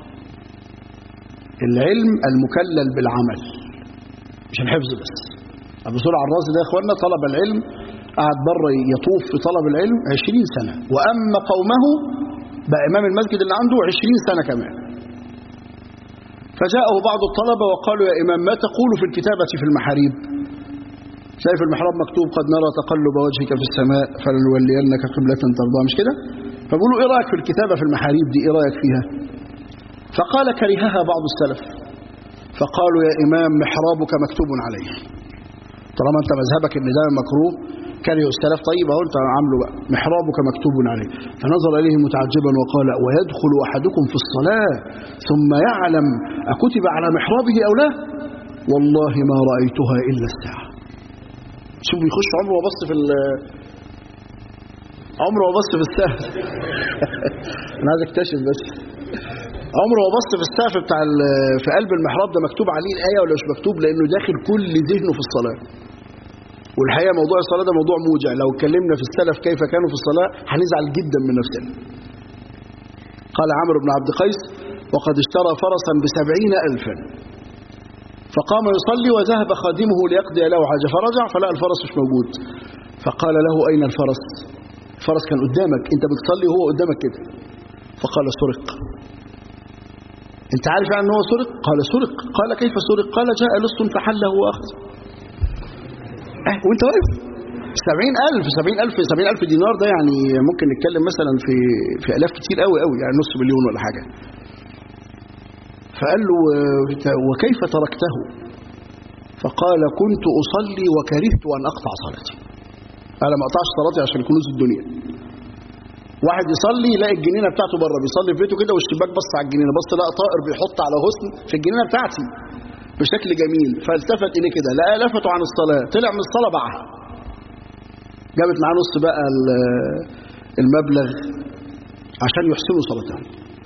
العلم المكلل بالعمل مش الحفظ بس أبو زرع الرازي ده يا إخواننا طلب العلم قعد بره يطوف في طلب العلم 20 سنة وأما قومه بقى إمام المسجد اللي عنده 20 سنة كمان فجاءه بعض الطلبة وقالوا يا إمام ما تقول في الكتابة في المحاريب شايف المحراب مكتوب قد نرى تقلب وجهك في السماء فلنولينك قبلة ترضى مش كده فبيقولوا إيه رأيك في الكتابة في المحاريب دي إيه رأيك فيها فقال كرهها بعض السلف فقالوا يا إمام محرابك مكتوب عليه طالما انت مذهبك ان ده مكروه كره السلف طيب اهو انت عامله بقى محرابك مكتوب عليه فنظر اليه متعجبا وقال ويدخل احدكم في الصلاه ثم يعلم اكتب على محرابه او لا والله ما رايتها الا الساعه شوف بيخش عمره وبص في عمره وبص في السهل انا عايز اكتشف بس عمره ما بص في السقف بتاع ال- في قلب المحراب ده مكتوب عليه الآية ولا مش مكتوب لأنه داخل كل ذهنه في الصلاة والحقيقة موضوع الصلاة ده موضوع موجع لو اتكلمنا في السلف كيف كانوا في الصلاة هنزعل جدا من نفسنا قال عمرو بن عبد قيس وقد اشترى فرسا بسبعين ألفا فقام يصلي وذهب خادمه ليقضي له حاجة فرجع فلقى الفرس مش موجود فقال له أين الفرس الفرس كان قدامك انت بتصلي وهو قدامك كده فقال سرق انت عارف يعني ان هو سرق قال سرق قال كيف سرق قال جاء لص فحله واخذ اه وانت واقف سبعين ألف سبعين ألف سبعين ألف دينار ده يعني ممكن نتكلم مثلا في في آلاف كتير قوي قوي يعني نص مليون ولا حاجة فقال له اه، وكيف تركته فقال كنت أصلي وكرهت أن أقطع صلاتي أنا ما أقطعش صلاتي عشان كنوز الدنيا واحد يصلي يلاقي الجنينه بتاعته بره بيصلي في بيته كده والشباك بص على الجنينه بص لقى طائر بيحط على غصن في الجنينه بتاعتي بشكل جميل فالتفت اليه كده لقى لفته عن الصلاه طلع من الصلاه باعها جابت معاه نص بقى ال- المبلغ عشان يحسنوا صلاتهم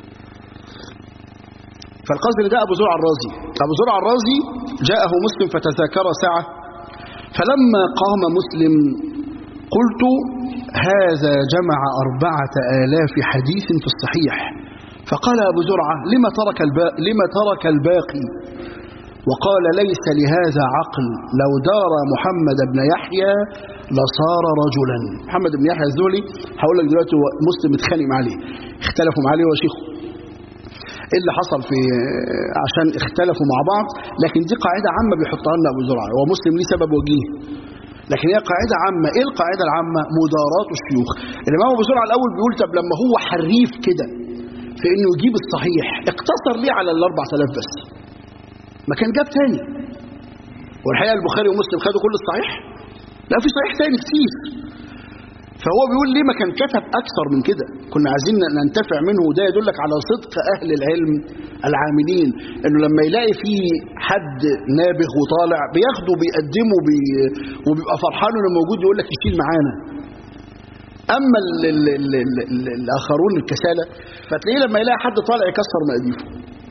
فالقصد ده ابو زرع الرازي ابو زرع الرازي جاءه مسلم فتذاكر ساعه فلما قام مسلم قلت هذا جمع أربعة آلاف حديث في الصحيح فقال أبو زرعة لما ترك, البا... لما ترك الباقي وقال ليس لهذا عقل لو دار محمد بن يحيى لصار رجلا محمد بن يحيى الزهلي هقول لك دلوقتي هو مسلم اتخانق معاه ليه اختلفوا معاه ليه هو شيخه ايه اللي حصل في عشان اختلفوا مع بعض لكن دي قاعدة عامة بيحطها لنا أبو زرعة هو مسلم ليه سبب وجيه لكن هي قاعدة عامة ايه القاعدة العامة مدارات الشيوخ الإمام أبو زرعة الأول بيقول طب لما هو حريف كده في انه يجيب الصحيح اقتصر ليه على الاربع تلاف بس ما كان جاب تاني والحقيقة البخاري ومسلم خدوا كل الصحيح لا في صحيح تاني كتير فهو بيقول ليه ما كان كتب أكثر من كده كنا عايزين ننتفع منه وده يدلك على صدق أهل العلم العاملين انه لما يلاقي فيه حد نابغ وطالع بياخده بيقدمه بي وبيبقى فرحان انه موجود يقول لك يشيل معانا اما ال ال ال ال ال الاخرون الكسالى فتلاقيه لما يلاقي حد طالع يكسر مقاديفه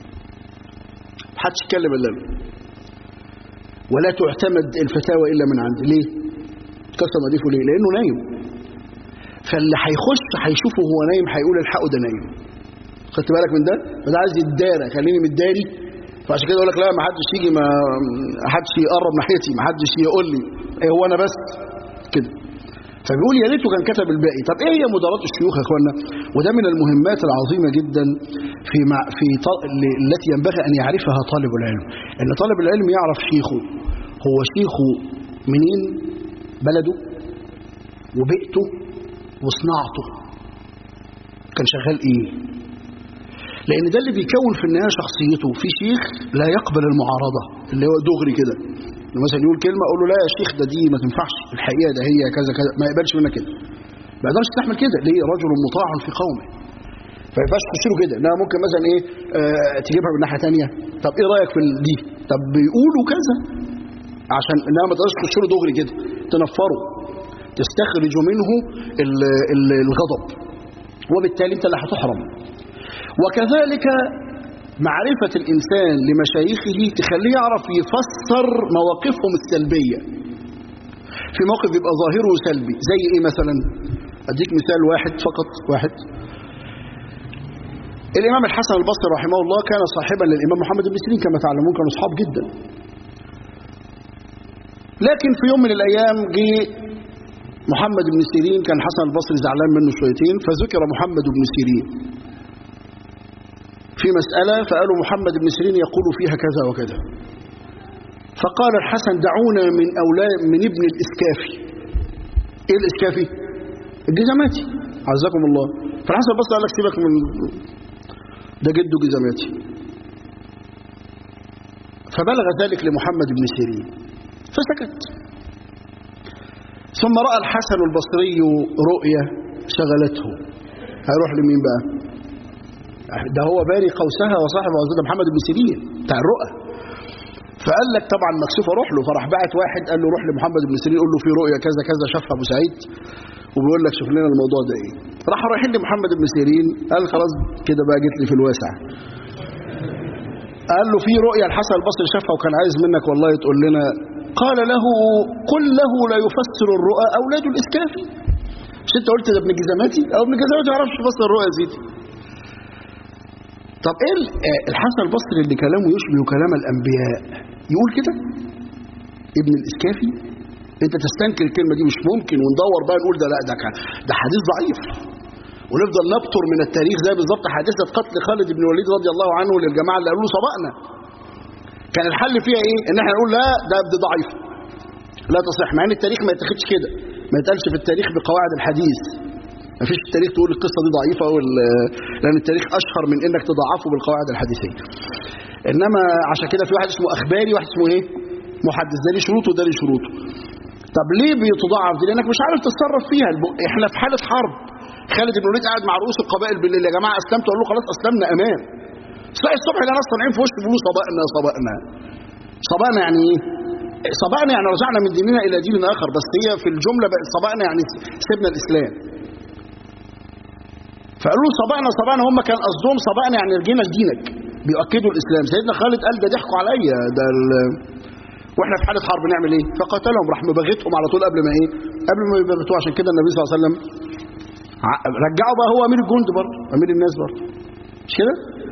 محدش يتكلم الا له ولا تعتمد الفتاوى الا من عنده ليه تكسر مقاديفه ليه لانه نايم فاللي هيخش هيشوفه وهو نايم هيقول الحقه ده نايم خدت بالك من ده فده عايز يتدارى خليني متداري فعشان كده يقول لك لا ما حدش يجي ما حدش يقرب ناحيتي ما حدش يقول لي ايه هو انا بس كده فبيقول يا ريته كان كتب الباقي طب ايه هي مدارات الشيوخ يا اخوانا وده من المهمات العظيمه جدا في مع في ط- ل- التي ينبغي ان يعرفها طالب العلم ان طالب العلم يعرف شيخه هو شيخه منين بلده وبيئته وصناعته كان شغال ايه لان ده اللي بيكون في النهايه شخصيته في شيخ لا يقبل المعارضه اللي هو دغري كده لما مثلا يقول كلمه اقول له لا يا شيخ ده دي ما تنفعش الحقيقه ده هي كذا كذا ما يقبلش منك كده ما يقدرش يستحمل كده ليه رجل مطاع في قومه فما ينفعش تخش له كده انما ممكن مثلا ايه آه تجيبها من ناحيه ثانيه طب ايه رايك في ال- دي طب بيقولوا كذا عشان انما ما تقدرش تخش له دغري كده تنفره تستخرج منه ال- ال- الغضب وبالتالي انت اللي هتحرم وكذلك معرفة الإنسان لمشايخه تخليه يعرف يفسر مواقفهم السلبية في موقف يبقى ظاهره سلبي زي إيه مثلا أديك مثال واحد فقط واحد الإمام الحسن البصري رحمه الله كان صاحبا للإمام محمد بن سيرين كما تعلمون كانوا أصحاب جدا لكن في يوم من الأيام جه محمد بن سيرين كان حسن البصري زعلان منه شويتين فذكر محمد بن سيرين في مسألة فقالوا محمد بن سيرين يقول فيها كذا وكذا فقال الحسن دعونا من أولاد من ابن الإسكافي إيه الإسكافي الجزماتي عزكم الله فالحسن البصري قال لك سيبك من ده جده جزماتي فبلغ ذلك لمحمد بن سيرين فسكت ثم رأى الحسن البصري رؤية شغلته هيروح لمين بقى ده هو باري قوسها وصاحب وزيد محمد بن سيرين بتاع الرؤى فقال لك طبعا مكسوف اروح له فراح بعت واحد قال له روح لمحمد بن سيرين قول له في رؤية كذا كذا شافها ابو سعيد وبيقول لك شوف لنا الموضوع ده ايه راح رايحين لمحمد بن سيرين قال خلاص كده بقى جيت لي في الواسع قال له في رؤيا الحسن البصري شافها وكان عايز منك والله تقول لنا قال له قل له لا يفسر الرؤى اولاد الاسكافي مش انت قلت ده ابن جزماتي او ابن جزماتي ما يعرفش يفسر الرؤيا يا سيدي طب ايه الحسن البصري اللي كلامه يشبه كلام الانبياء يقول كده ابن الاسكافي انت تستنكر الكلمه دي مش ممكن وندور بقى نقول ده لا ده كان ده حديث ضعيف ونفضل نبطر من التاريخ زي بالظبط حادثه قتل خالد بن الوليد رضي الله عنه للجماعه اللي قالوا له سبقنا كان الحل فيها ايه ان احنا نقول لا ده ده ضعيف لا تصح مع ان التاريخ ما يتاخدش كده ما يتقالش في التاريخ بقواعد الحديث ما فيش في التاريخ تقول القصه دي ضعيفه لان التاريخ اشهر من انك تضعفه بالقواعد الحديثيه انما عشان كده في واحد اسمه اخباري واحد اسمه ايه محدث ده ليه شروطه وده ليه شروطه طب ليه بيتضاعف دي لانك مش عارف تتصرف فيها احنا في حاله حرب خالد بن الوليد قاعد مع رؤوس القبائل بالليل يا جماعه اسلمتوا قالوا له خلاص اسلمنا امان تلاقي الصبح لقى ناس طالعين في وش بيقولوا سبقنا سبقنا سبقنا يعني ايه؟ سبقنا يعني رجعنا من ديننا الى دين اخر بس هي في الجمله بقت سبقنا يعني سيبنا الاسلام فقالوا له سبقنا سبقنا هم كان قصدهم سبقنا يعني رجينا لدينك بيؤكدوا الاسلام سيدنا خالد قال ده ضحكوا عليا ده واحنا في حاله حرب نعمل ايه فقتلهم راح مبغتهم على طول قبل ما ايه قبل ما يبغتوه عشان كده النبي صلى الله عليه وسلم رجعوا بقى هو امير الجند برضه امير الناس برضه مش كده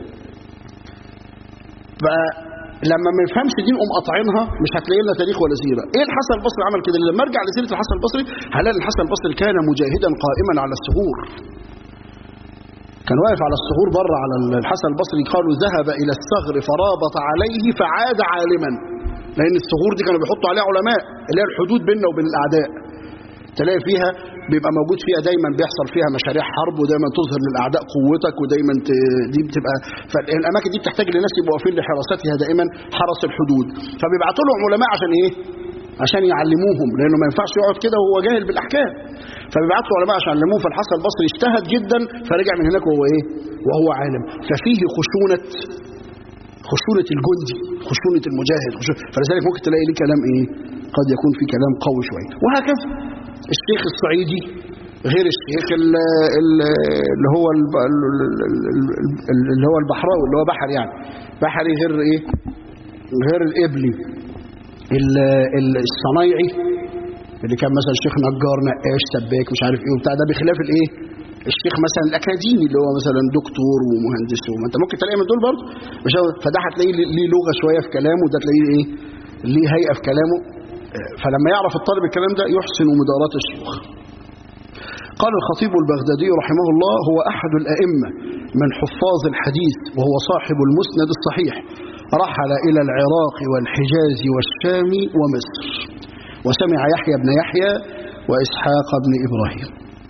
فلما ما يفهمش دين قوم قاطعينها مش هتلاقي لنا تاريخ ولا سيره ايه الحسن البصري عمل كده لما ارجع لسيره الحسن البصري هلاقي الحسن البصري كان مجاهدا قائما على الثغور كان واقف على الصخور بره على الحسن البصري قالوا ذهب الى الثغر فرابط عليه فعاد عالما لان الصخور دي كانوا بيحطوا عليها علماء اللي هي الحدود بيننا وبين الاعداء تلاقي فيها بيبقى موجود فيها دايما بيحصل فيها مشاريع حرب ودايما تظهر للاعداء قوتك ودايما ت... دي بتبقى فالاماكن دي بتحتاج لناس يبقوا واقفين لحراستها دائما حرس الحدود فبيبعتوا لهم علماء عشان ايه؟ عشان يعلموهم لانه ما ينفعش يقعد كده وهو جاهل بالاحكام فبيبعتوا علماء عشان يعلموه فالحسن البصري اجتهد جدا فرجع من هناك وهو ايه؟ وهو عالم ففيه خشونه خشونة الجندي خشونة المجاهد خشونة فلذلك ممكن تلاقي ليه كلام ايه قد يكون في كلام قوي شوية وهكذا الشيخ الصعيدي غير الشيخ اللي هو اللي هو البحراوي اللي هو بحر يعني بحري غير ايه غير الابلي الصنايعي اللي كان مثلا الشيخ نجار نقاش سباك مش عارف ايه وبتاع ده بخلاف الايه الشيخ مثلا الاكاديمي اللي هو مثلا دكتور ومهندس وما انت ممكن تلاقي من دول برضه مش فده هتلاقيه ليه لغه شويه في كلامه وده تلاقيه ايه ليه هيئه في كلامه فلما يعرف الطالب الكلام ده يحسن مدارات الشيوخ قال الخطيب البغدادي رحمه الله هو أحد الأئمة من حفاظ الحديث وهو صاحب المسند الصحيح رحل إلى العراق والحجاز والشام ومصر وسمع يحيى بن يحيى وإسحاق بن إبراهيم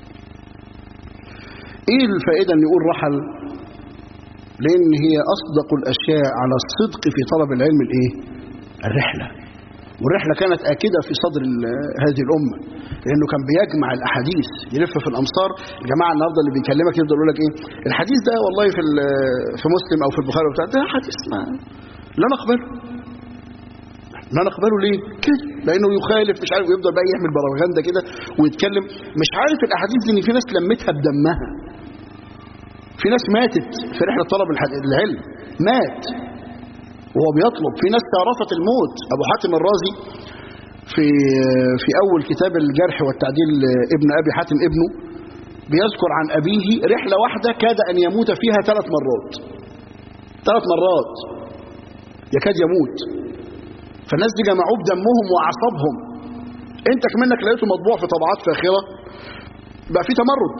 إيه الفائدة أن يقول رحل لأن هي أصدق الأشياء على الصدق في طلب العلم الإيه الرحلة والرحلة كانت آكدة في صدر هذه الأمة لأنه كان بيجمع الأحاديث يلف في الأمصار الجماعة النهاردة اللي بيكلمك يفضل يقول لك إيه الحديث ده والله في في مسلم أو في البخاري وبتاع ده حديث ما لا نقبله لا نقبله ليه؟ كده لأنه يخالف مش عارف ويفضل بقى يعمل بروغندا كده ويتكلم مش عارف الأحاديث دي إن في ناس لمتها بدمها في ناس ماتت في رحلة طلب العلم مات وهو بيطلب في ناس تعرفت الموت ابو حاتم الرازي في في اول كتاب الجرح والتعديل ابن ابي حاتم ابنه بيذكر عن ابيه رحله واحده كاد ان يموت فيها ثلاث مرات ثلاث مرات يكاد يموت فالناس دي جمعوه بدمهم واعصابهم انت كمنك لقيته مطبوع في طبعات فاخره بقى في تمرد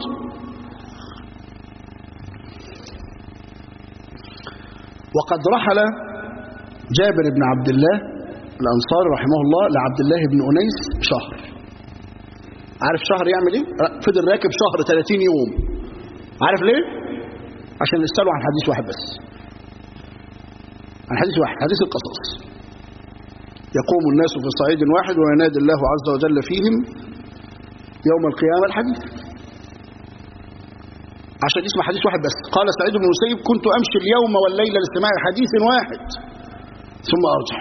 وقد رحل جابر بن عبد الله الأنصاري رحمه الله لعبد الله بن أنيس شهر عارف شهر يعمل ايه فضل راكب شهر 30 يوم عارف ليه عشان يسألوا عن حديث واحد بس عن حديث واحد حديث القصص يقوم الناس في صعيد واحد وينادي الله عز وجل فيهم يوم القيامة الحديث عشان اسمه حديث واحد بس قال سعيد بن المسيب كنت أمشي اليوم والليلة لاستماع حديث واحد ثم أرجع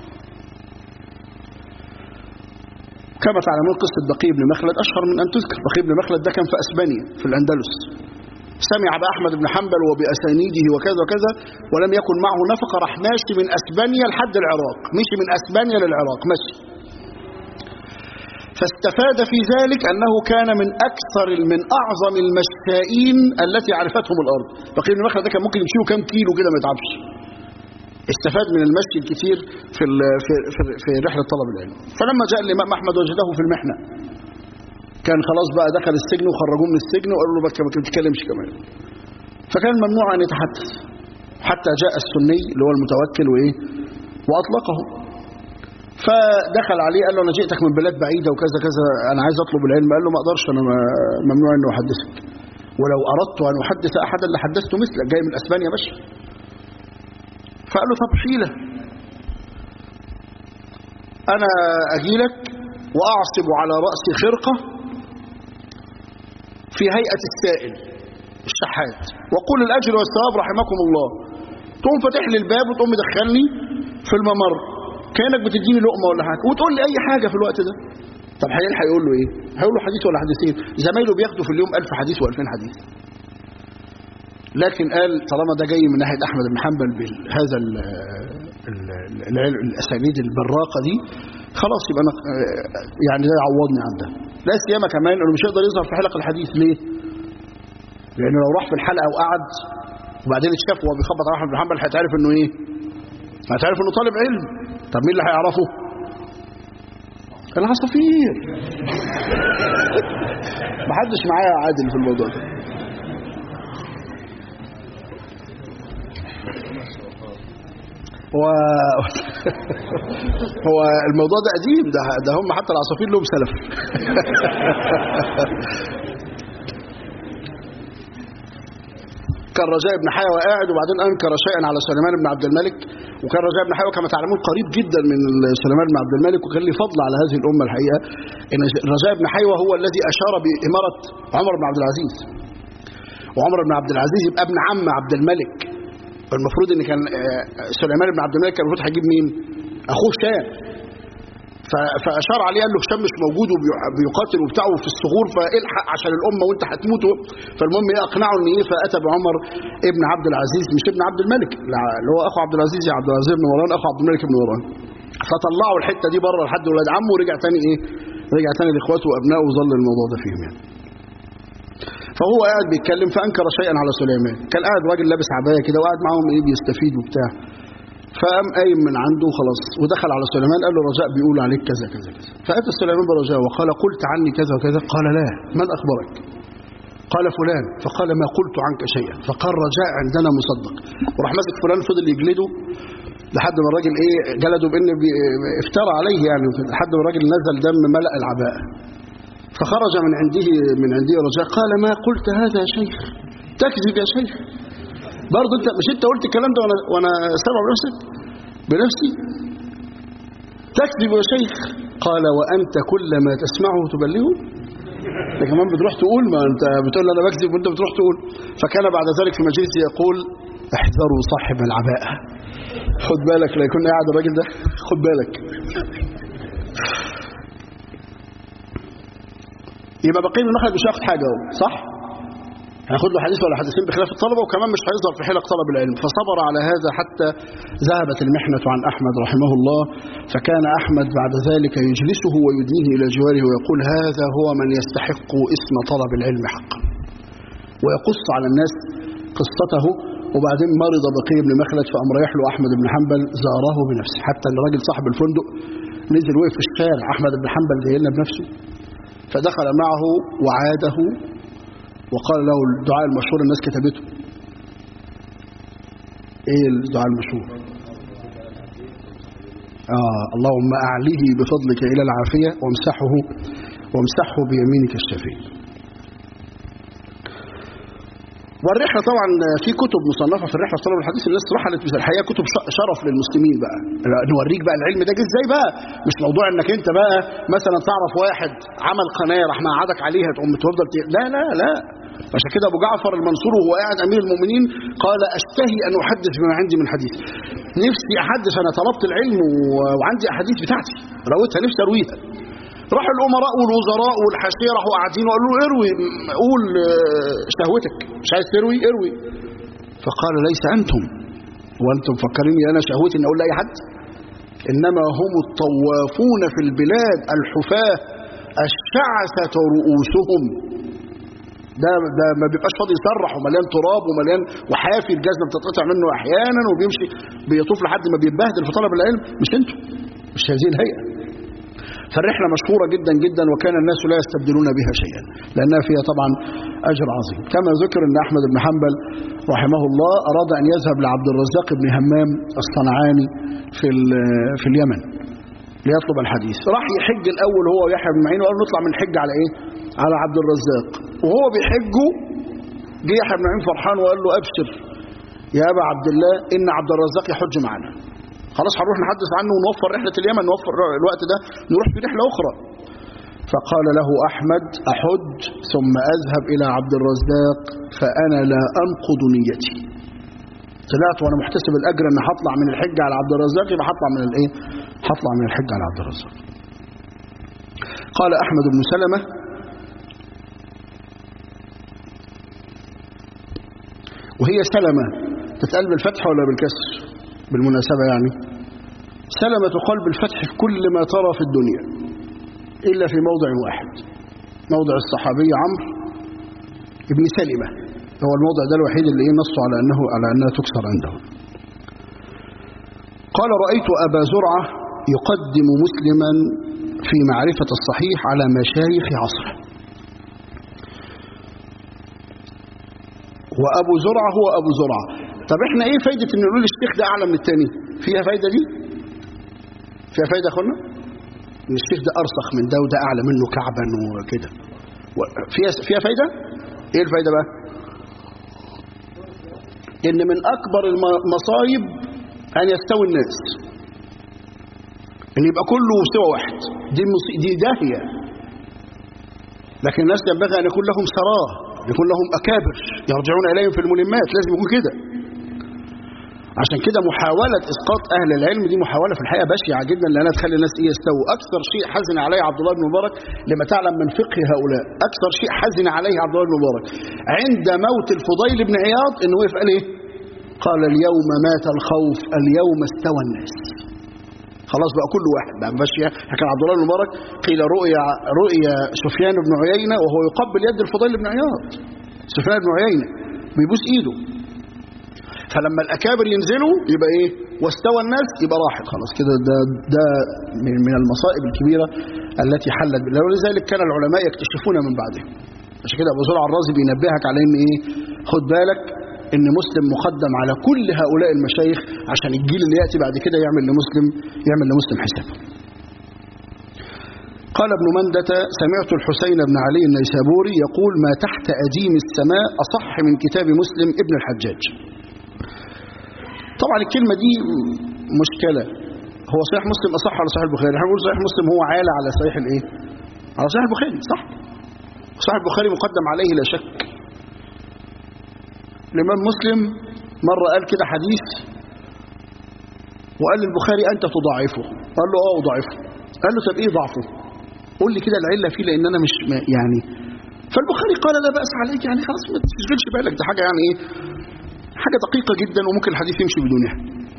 كما تعلمون قصة بقي بن مخلد أشهر من أن تذكر بقي بن مخلد ده كان في أسبانيا في الأندلس سمع بأحمد بن حنبل وبأسانيده وكذا وكذا ولم يكن معه نفقة راح ماشي من أسبانيا لحد العراق مشي من أسبانيا للعراق ماشي فاستفاد في ذلك أنه كان من أكثر من أعظم المشائين التي عرفتهم الأرض بقي بن مخلد ده كان ممكن يمشيله كام كيلو كده ما يتعبش استفاد من المشي الكثير في في في, في رحلة طلب العلم فلما جاء الإمام أحمد وجده في المحنة كان خلاص بقى دخل السجن وخرجوه من السجن وقالوا له بقى ما تتكلمش كمان فكان ممنوع أن يتحدث حتى جاء السني اللي هو المتوكل وإيه وأطلقه فدخل عليه قال له أنا جئتك من بلاد بعيدة وكذا كذا أنا عايز أطلب العلم قال له ما أقدرش أنا ممنوع أنه أحدثك ولو أردت أن أحدث أحدا لحدثته مثلك جاي من أسبانيا باشا فقال له طب حيلة أنا أجيلك وأعصب على رأسي خرقة في هيئة السائل الشحات وقول الأجر والثواب رحمكم الله تقوم فاتح لي الباب وتقوم مدخلني في الممر كأنك بتديني لقمة ولا حاجة وتقول لي أي حاجة في الوقت ده طب هيلحق يقول له إيه هيقول له حديث ولا حديثين زمايله بياخدوا في اليوم ألف حديث وألفين حديث لكن قال طالما ده جاي من ناحية أحمد بن حنبل بهذا الأسانيد البراقة دي خلاص يبقى أنا يعني ده يعوضني عن ده لا سيما كمان انه مش هيقدر يظهر في حلق الحديث ليه لانه لو راح في الحلقه وقعد وبعدين اتشاف وهو بيخبط على احمد بن حنبل هيتعرف انه ايه هيتعرف انه طالب علم طب مين اللي هيعرفه العصافير محدش معايا عادل في الموضوع ده هو هو الموضوع ده قديم ده ده هم حتى العصافير لهم سلف كان رجاء بن حيوة قاعد وبعدين انكر شيئا على سليمان بن عبد الملك وكان رجاء بن حيوة كما تعلمون قريب جدا من سليمان بن عبد الملك وكان له فضل على هذه الامه الحقيقه ان رجاء بن حيوة هو الذي اشار باماره عمر بن عبد العزيز وعمر بن عبد العزيز يبقى ابن عم عبد الملك المفروض ان كان سليمان بن عبد الملك كان المفروض هيجيب مين اخوه هشام فاشار عليه قال له هشام مش موجود وبيقاتل وبتاع في الثغور فالحق عشان الامه وانت هتموت فالمهم ايه اقنعه ان ايه فاتى بعمر ابن عبد العزيز مش ابن عبد الملك اللي هو اخو عبد العزيز يا عبد العزيز بن مروان اخو عبد الملك بن مروان فطلعوا الحته دي بره لحد ولاد عمه ورجع تاني ايه رجع تاني لاخواته وابنائه وظل الموضوع ده فيهم يعني فهو قاعد بيتكلم فانكر شيئا على سليمان كان قاعد راجل لابس عبايه كده وقاعد معاهم ايه بيستفيد وبتاع فقام قايم من عنده خلاص ودخل على سليمان قال له رجاء بيقول عليك كذا كذا كذا فاتى سليمان برجاء وقال قلت عني كذا وكذا قال لا من اخبرك قال فلان فقال ما قلت عنك شيئا فقال رجاء عندنا مصدق وراح ماسك فلان فضل يجلده لحد ما الراجل ايه جلده بان افترى عليه يعني لحد ما الراجل نزل دم ملأ العباءه فخرج من عنده من عنده رجاء قال ما قلت هذا يا شيخ تكذب يا شيخ برضه انت مش انت قلت الكلام ده وانا وانا سامع بنفسك بنفسي تكذب يا شيخ قال وانت كل ما تسمعه تبلغه انت كمان بتروح تقول ما انت بتقول انا بكذب وانت بتروح تقول فكان بعد ذلك في مجلسه يقول احذروا صاحب العباءه خد بالك لا يكون قاعد الراجل ده خد بالك يبقى بقي من المخرج مش هياخد حاجه اهو صح هياخد له حديث ولا حديثين بخلاف الطلبه وكمان مش هيظهر في حلق طلب العلم فصبر على هذا حتى ذهبت المحنه عن احمد رحمه الله فكان احمد بعد ذلك يجلسه ويدنيه الى جواره ويقول هذا هو من يستحق اسم طلب العلم حقا ويقص على الناس قصته وبعدين مرض بقي بن مخلد فقام رايح له احمد بن حنبل زاره بنفسه حتى ان الراجل صاحب الفندق نزل وقف في الشارع احمد بن حنبل جاي لنا بنفسه فدخل معه وعاده وقال له الدعاء المشهور الناس كتبته ايه الدعاء المشهور آه اللهم أعليه بفضلك إلى العافية وامسحه وامسحه بيمينك الشفيع والرحلة طبعا في كتب مصنفة في الرحلة في طلب الحديث الناس رحلت الحقيقة كتب شرف للمسلمين بقى نوريك بقى العلم ده جه ازاي بقى مش موضوع انك انت بقى مثلا تعرف واحد عمل قناة راح مقعدك عليها تقوم تفضل لا لا لا عشان كده ابو جعفر المنصور وهو قاعد امير المؤمنين قال اشتهي ان احدث بما عندي من حديث نفسي احدث انا طلبت العلم وعندي احاديث بتاعتي رويتها نفسي ارويها راح الأمراء والوزراء والحاشية راحوا قاعدين وقالوا له اروي قول آه، شهوتك مش عايز تروي اروي فقال ليس أنتم وأنتم فكرين أنا شهوتي أن أقول لأي حد إنما هم الطوافون في البلاد الحفاة الشعثة رؤوسهم ده ده ما بيبقاش فاضي يسرح ومليان تراب ومليان وحافي الجزمه بتتقطع منه احيانا وبيمشي بيطوف لحد ما بيتبهدل في طلب العلم مش انتوا مش هذه الهيئه فالرحله مشهوره جدا جدا وكان الناس لا يستبدلون بها شيئا لانها فيها طبعا اجر عظيم كما ذكر ان احمد بن حنبل رحمه الله اراد ان يذهب لعبد الرزاق بن همام الصنعاني في ال- في اليمن ليطلب الحديث راح يحج الاول هو ويحيى بن معين وقال نطلع من الحج على ايه على عبد الرزاق وهو بيحجه جه يحيى بن معين فرحان وقال له ابشر يا ابا عبد الله ان عبد الرزاق يحج معنا خلاص هنروح نحدث عنه ونوفر رحله اليمن نوفر الوقت ده نروح في رحله اخرى فقال له احمد احج ثم اذهب الى عبد الرزاق فانا لا انقض نيتي طلعت وانا محتسب الاجر ان هطلع من الحج على عبد الرزاق يبقى هطلع من الايه هطلع من الحج على عبد الرزاق قال احمد بن سلمه وهي سلمة تتقال بالفتح ولا بالكسر بالمناسبة يعني سلمة تقال بالفتح في كل ما ترى في الدنيا إلا في موضع واحد موضع الصحابي عمرو ابن سلمة هو الموضع ده الوحيد اللي ايه نصه على أنه على أنها تكسر عنده قال رأيت أبا زرعة يقدم مسلما في معرفة الصحيح على مشايخ عصره وابو زرعه هو ابو زرعه طب احنا ايه فايده ان نقول الشيخ ده اعلى من الثاني فيها فايده دي فيها فايده يا اخوانا ان الشيخ ده ارسخ من ده وده اعلى منه كعبا وكده و- فيها فيها فايده ايه الفايده بقى ان من اكبر المصايب ان يستوي الناس ان يبقى كله سوى واحد دي مصي... دي داهيه لكن الناس ينبغي ان يكون لهم سراه يكون لهم اكابر يرجعون اليهم في الملمات لازم يكون كده عشان كده محاولة إسقاط أهل العلم دي محاولة في الحقيقة بشعة جدا لأنها تخلي الناس إيه يستووا أكثر شيء حزن عليه عبد الله بن مبارك لما تعلم من فقه هؤلاء أكثر شيء حزن عليه عبد الله بن مبارك عند موت الفضيل بن عياض إنه وقف قال إيه؟ قال اليوم مات الخوف اليوم استوى الناس خلاص بقى كل واحد بقى مبقاش كان عبد الله بن مبارك قيل رؤيا رؤيا سفيان بن عيينة وهو يقبل يد الفضيل بن عياض سفيان بن عيينة بيبوس ايده فلما الاكابر ينزلوا يبقى ايه واستوى الناس يبقى راحت خلاص كده ده ده من من المصائب الكبيره التي حلت بالله ولذلك كان العلماء يكتشفون من بعدهم عشان كده ابو زرع الرازي بينبهك على ان ايه خد بالك ان مسلم مقدم على كل هؤلاء المشايخ عشان الجيل اللي ياتي بعد كده يعمل لمسلم يعمل لمسلم حساب قال ابن مندة سمعت الحسين بن علي النيسابوري يقول ما تحت أديم السماء أصح من كتاب مسلم ابن الحجاج طبعا الكلمة دي مشكلة هو صحيح مسلم أصح على صحيح البخاري احنا بنقول صحيح مسلم هو عالة على صحيح الايه على صحيح البخاري صح صحيح البخاري مقدم عليه لا شك الإمام مسلم مرة قال كده حديث وقال للبخاري أنت تضاعفه قال له اه أضاعفه قال له طب إيه ضعفه قول لي كده العلة فيه لأن أنا مش ما- يعني فالبخاري قال لا بأس عليك يعني خلاص ما تشغلش بالك ده حاجة يعني إيه حاجة دقيقة جدا وممكن الحديث يمشي بدونها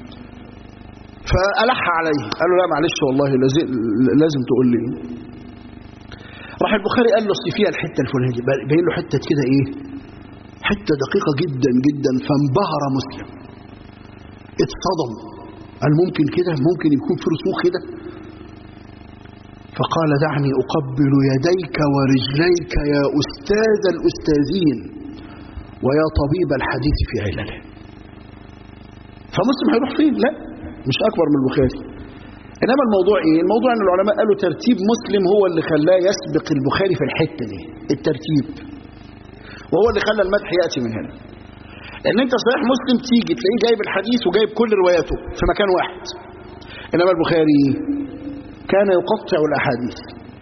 فألح عليه قال له لا معلش والله لازم, لازم تقول لي راح البخاري قال له اصل فيها الحتة الفلانية دي باين له حتة كده إيه حتة دقيقة جدا جدا فانبهر مسلم اتصدم قال ممكن كده ممكن يكون في رسوخ كده فقال دعني أقبل يديك ورجليك يا أستاذ الأستاذين ويا طبيب الحديث في علله فمسلم هيروح فين لا مش أكبر من البخاري إنما الموضوع إيه الموضوع أن العلماء قالوا ترتيب مسلم هو اللي خلاه يسبق البخاري في الحتة دي الترتيب وهو اللي خلى المدح يأتي من هنا ان انت صحيح مسلم تيجي تلاقيه جايب الحديث وجايب كل رواياته في مكان واحد انما البخاري كان يقطع الاحاديث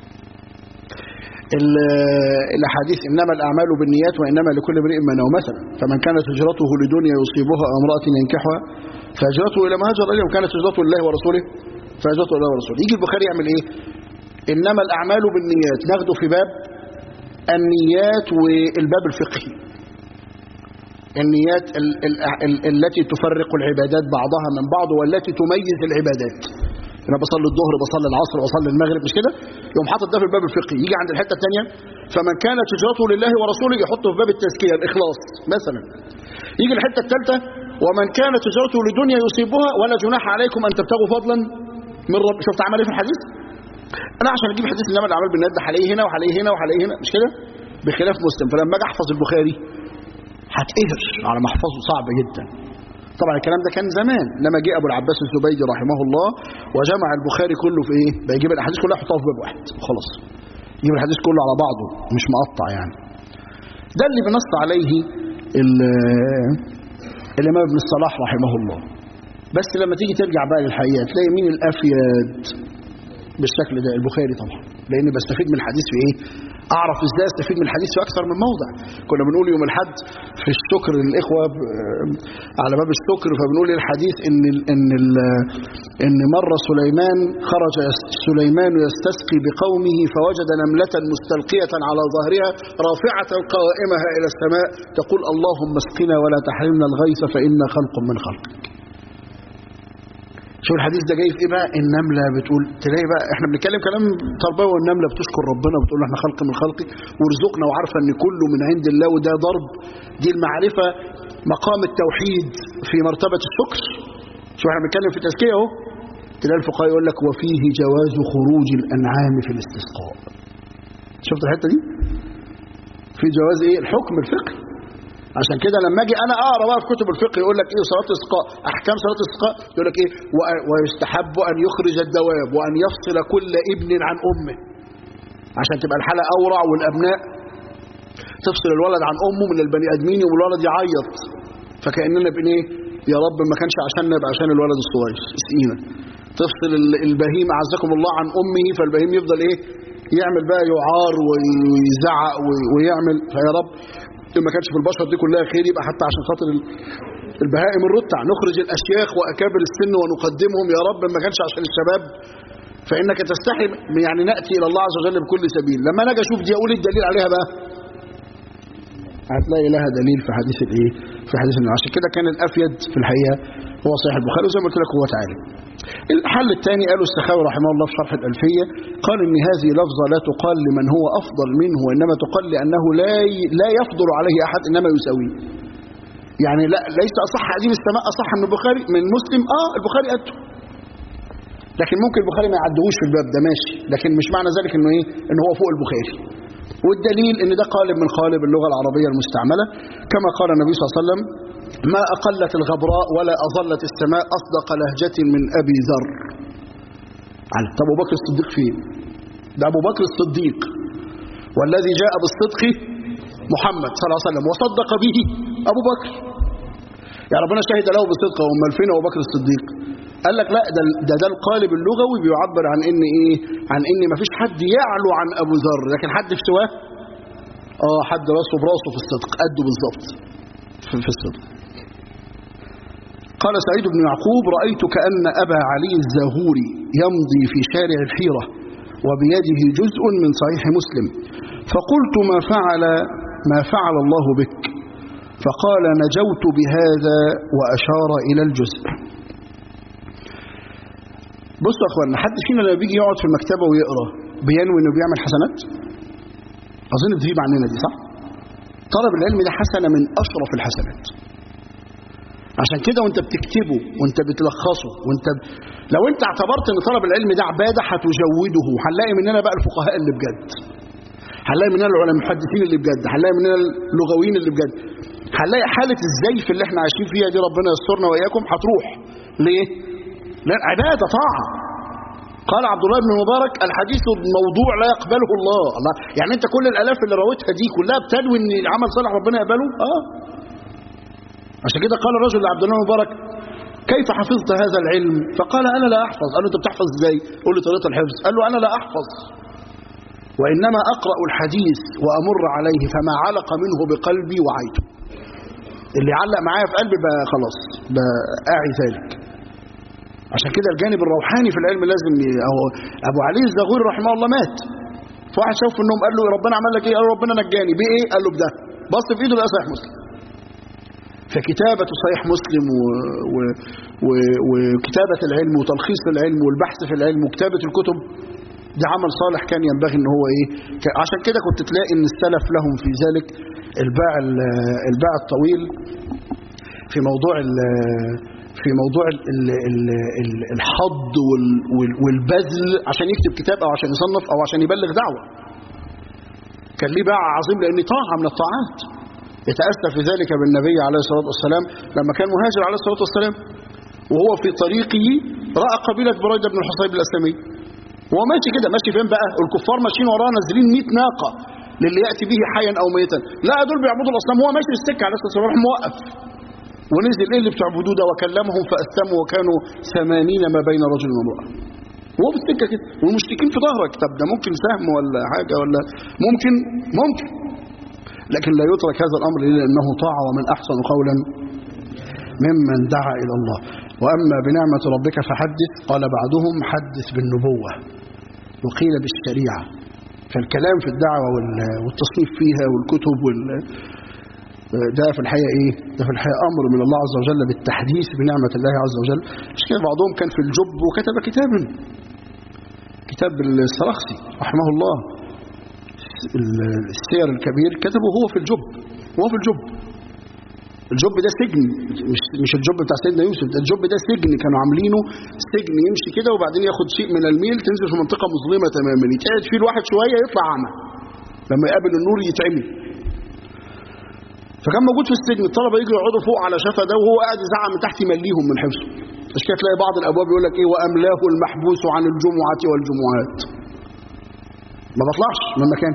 ال- الاحاديث انما الاعمال بالنيات وانما لكل امرئ ما نوى مثلا فمن كانت هجرته لدنيا يصيبها او امراه ينكحها فهجرته الى ما هاجر اليه وكانت هجرته لله ورسوله فهجرته لله ورسوله يجي البخاري يعمل ايه إنما الأعمال بالنيات ناخده في باب النيات والباب الفقهي النيات ال ال ال التي تفرق العبادات بعضها من بعض والتي تميز العبادات انا بصلي الظهر بصلي العصر بصلي المغرب مش كده يقوم حاطط ده في الباب الفقهي يجي عند الحته الثانيه فمن كانت هجرته لله ورسوله يحطه في باب التزكيه الاخلاص مثلا يجي الحته الثالثه ومن كانت هجرته لدنيا يصيبها ولا جناح عليكم ان تبتغوا فضلا من رب شفت عمل ايه في الحديث انا عشان اجيب حديث انما الاعمال بالنيات ده عليه هنا وعليه هنا وعليه هنا مش كده بخلاف مسلم فلما اجي احفظ البخاري هتقهر على ما احفظه صعب جدا طبعا الكلام ده كان زمان لما جه ابو العباس الزبيدي رحمه الله وجمع البخاري كله في ايه بيجيب الاحاديث كلها يحطها في باب واحد خلاص يجيب الحديث كله على بعضه مش مقطع يعني ده اللي بنص عليه الامام ابن الصلاح رحمه الله بس لما تيجي ترجع بقى للحقيقه تلاقي مين الافيد بالشكل ده البخاري طبعا لان بستفيد من الحديث في ايه اعرف ازاي استفيد من الحديث في اكثر من موضع كنا بنقول يوم الحد في الشكر للاخوه على باب الشكر فبنقول الحديث ان ال ان ال ان مره سليمان خرج سليمان يستسقي بقومه فوجد نمله مستلقيه على ظهرها رافعه قوائمها الى السماء تقول اللهم اسقنا ولا تحرمنا الغيث فانا خلق من خلقك شوف الحديث ده جاي في ايه بقى النمله بتقول تلاقي بقى احنا بنتكلم كلام تربوي والنمله بتشكر ربنا بتقول له احنا خلق من خلقك وارزقنا وعارفه ان كله من عند الله وده ضرب دي المعرفه مقام التوحيد في مرتبه الشكر شوف احنا بنتكلم في تزكيه اهو تلاقي الفقهاء يقول لك وفيه جواز خروج الانعام في الاستسقاء شفت الحته دي في جواز ايه الحكم الفقهي عشان كده لما اجي انا اقرا بقى في كتب الفقه يقول لك ايه صلاه الاسقاء احكام صلاه الاسقاء يقول لك ايه ويستحب ان يخرج الدواب وان يفصل كل ابن عن امه عشان تبقى الحاله اورع والابناء تفصل الولد عن امه من البني ادمين والولد يعيط فكاننا بن ايه يا رب ما كانش عشاننا يبقى عشان الولد الصغير اسقينا تفصل البهيم اعزكم الله عن امه فالبهيم يفضل ايه يعمل بقى يعار ويزعق ويعمل فيا رب ما كانش في البشر دي كلها خير يبقى حتى عشان خاطر البهائم الرتع نخرج الاشياخ واكابر السن ونقدمهم يا رب ما كانش عشان الشباب فانك تستحي يعني ناتي الى الله عز وجل بكل سبيل لما انا اجي اشوف دي اقول الدليل عليها بقى هتلاقي لها دليل في حديث الايه في حديث النبي عشان كده كان الافيد في الحقيقه هو صحيح البخاري وزي ما قلت لك هو تعالى الحل الثاني قاله السخاوي رحمه الله في شرح الألفية قال إن هذه لفظة لا تقال لمن هو أفضل منه وإنما تقال لأنه لا لا يفضل عليه أحد إنما يساويه يعني لا ليس أصح حديث السماء أصح من البخاري من مسلم آه البخاري قده لكن ممكن البخاري ما يعدهوش في الباب ده ماشي لكن مش معنى ذلك انه ايه ان هو فوق البخاري والدليل ان ده قالب من قالب اللغه العربيه المستعمله كما قال النبي صلى الله عليه وسلم ما أقلت الغبراء ولا أظلت السماء أصدق لهجة من أبي ذر على طب أبو بكر الصديق فين ده أبو بكر الصديق والذي جاء بالصدق محمد صلى الله عليه وسلم وصدق به أبو بكر يا ربنا شهد له بالصدق وهم فين أبو بكر الصديق قال لك لا ده ده, ده القالب اللغوي بيعبر عن ان ايه عن ان ما فيش حد يعلو عن ابو ذر لكن حد في سواه اه حد راسه براسه في الصدق قده بالظبط في الصدق قال سعيد بن يعقوب رأيت كأن أبا علي الزاهوري يمضي في شارع الحيرة وبيده جزء من صحيح مسلم فقلت ما فعل ما فعل الله بك فقال نجوت بهذا وأشار إلى الجزء بصوا يا اخوانا حد فينا لما بيجي يقعد في المكتبة ويقرأ بينوي انه بيعمل حسنات اظن بتغيب عننا دي صح طلب العلم ده حسنة من أشرف الحسنات عشان كده وانت بتكتبه وانت بتلخصه وانت ب... لو انت اعتبرت ان طلب العلم ده عباده هتجوده هنلاقي مننا بقى الفقهاء اللي بجد هنلاقي مننا العلماء المحدثين اللي بجد هنلاقي مننا اللغويين اللي بجد هنلاقي حاله الزيف اللي احنا عايشين فيها دي ربنا يسترنا واياكم هتروح ليه؟ لان عباده طاعه قال عبد الله بن مبارك الحديث الموضوع لا يقبله الله الله يعني انت كل الالاف اللي رويتها دي كلها بتنوي ان العمل صالح ربنا يقبله اه عشان كده قال الرجل لعبد الله مبارك كيف حفظت هذا العلم فقال انا لا احفظ قال له انت بتحفظ ازاي قول لي طريقه الحفظ قال له انا لا احفظ وانما اقرا الحديث وامر عليه فما علق منه بقلبي وعيته اللي علق معايا في قلبي بقى خلاص بقى اعي ذلك عشان كده الجانب الروحاني في العلم لازم ي... أهو ابو علي الزغوري رحمه الله مات فواحد شاف في النوم قال له ربنا عمل لك ايه قال له ربنا نجاني بايه قال له بده بص في ايده لقى صحيح مسلم فكتابة صحيح مسلم و... و... و... وكتابة العلم وتلخيص العلم والبحث في العلم وكتابة الكتب ده عمل صالح كان ينبغي ان هو ايه ك- عشان كده كنت تلاقي ان السلف لهم في ذلك الباع ال- الباع الطويل في موضوع ال- في موضوع ال- ال- ال- ال- الحض وال- وال- والبذل عشان يكتب كتاب او عشان يصنف او عشان يبلغ دعوه كان ليه باع عظيم لان طاعه من الطاعات يتاسى في ذلك بالنبي عليه الصلاه والسلام لما كان مهاجر عليه الصلاه والسلام وهو في طريقه راى قبيله بريده بن الحصيب الاسلمي وهو ماشي كده ماشي فين بقى الكفار ماشيين وراه نازلين 100 ناقه للي ياتي به حيا او ميتا لا دول بيعبدوا الاصنام هو ماشي في السكه عليه الصلاه والسلام راح موقف ونزل ايه اللي بتعبدوه ده وكلمهم فاثموا وكانوا ثمانين ما بين رجل وامراه وهو في السكه كده والمشركين في ظهرك طب ده ممكن سهم ولا حاجه ولا ممكن ممكن لكن لا يترك هذا الامر الا انه طاعه ومن احسن قولا ممن دعا الى الله واما بنعمه ربك فحدث قال بعضهم حدث بالنبوه وقيل بالشريعه فالكلام في الدعوه وال- والتصنيف فيها والكتب وال ده في الحقيقه ايه؟ ده في الحقيقه امر من الله عز وجل بالتحديث بنعمه الله عز وجل مش كده بعضهم كان في الجب وكتب كتابا كتاب السرخسي رحمه الله السير الكبير كتبه هو في الجب هو في الجب الجب ده سجن مش مش الجب بتاع سيدنا يوسف ده الجب ده سجن كانوا عاملينه سجن يمشي كده وبعدين ياخد شيء من الميل تنزل في منطقه مظلمه تماما يتقعد فيه الواحد شويه يطلع اعمى لما يقابل النور يتعمي فكان موجود في السجن الطلبه يجوا يقعدوا فوق على شفا ده وهو قاعد يزعق من تحت يمليهم من حفظه مش كده تلاقي بعض الابواب يقول لك ايه واملاه المحبوس عن الجمعه والجمعات ما بطلعش من مكان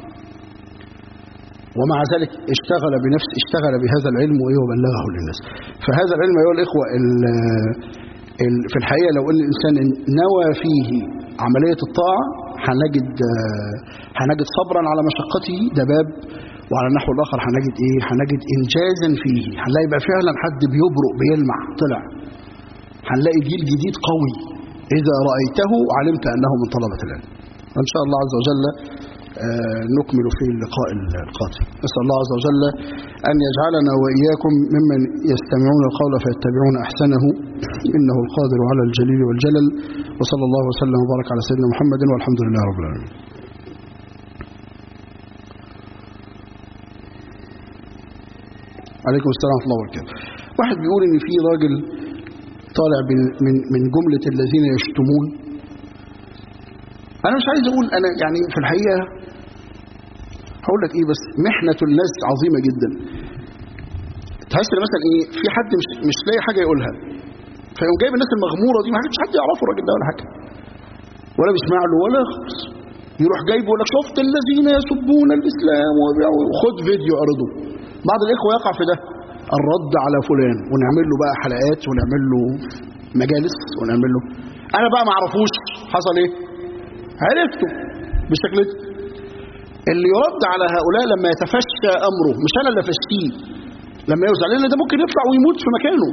ومع ذلك اشتغل بنفس اشتغل بهذا العلم وايه وبلغه للناس فهذا العلم ايها الاخوه ال- ال- في الحقيقه لو ان الانسان نوى فيه عمليه الطاعه هنجد آه، هنجد صبرا على مشقته ده باب وعلى النحو الاخر هنجد ايه هنجد انجازا فيه هنلاقي بقى فعلا حد بيبرق بيلمع طلع هنلاقي جيل جديد قوي اذا رايته علمت انه من طلبه العلم ان شاء الله عز وجل آه، نكمل في اللقاء القادم نسأل الله عز وجل أن يجعلنا وإياكم ممن يستمعون القول فيتبعون أحسنه إنه القادر على الجليل والجلل وصلى الله وسلم وبارك على سيدنا محمد والحمد لله رب العالمين عليكم السلام ورحمة الله وبركاته واحد بيقول إن في راجل طالع من- من من جملة الذين يشتمون أنا مش عايز أقول أنا يعني في الحقيقة هقول لك إيه بس محنة الناس عظيمة جدا تحس إن مثلا إيه في حد مش مش لاقي حاجة يقولها فيقوم جايب الناس المغمورة دي ما حدش حد يعرفه الراجل ده ولا حاجة ولا بيسمع له ولا خالص يروح جايبه يقول لك شفت الذين يسبون الإسلام وبيعوا- وخد فيديو اعرضه بعض الإخوة يقع في ده الرد على فلان ونعمل له بقى حلقات ونعمل له مجالس ونعمل له أنا بقى ما اعرفوش حصل إيه عرفته بالشكل ده اللي يرد على هؤلاء لما يتفشى امره مش انا اللي افشيه لما يوزع لان ده ممكن يطلع ويموت في مكانه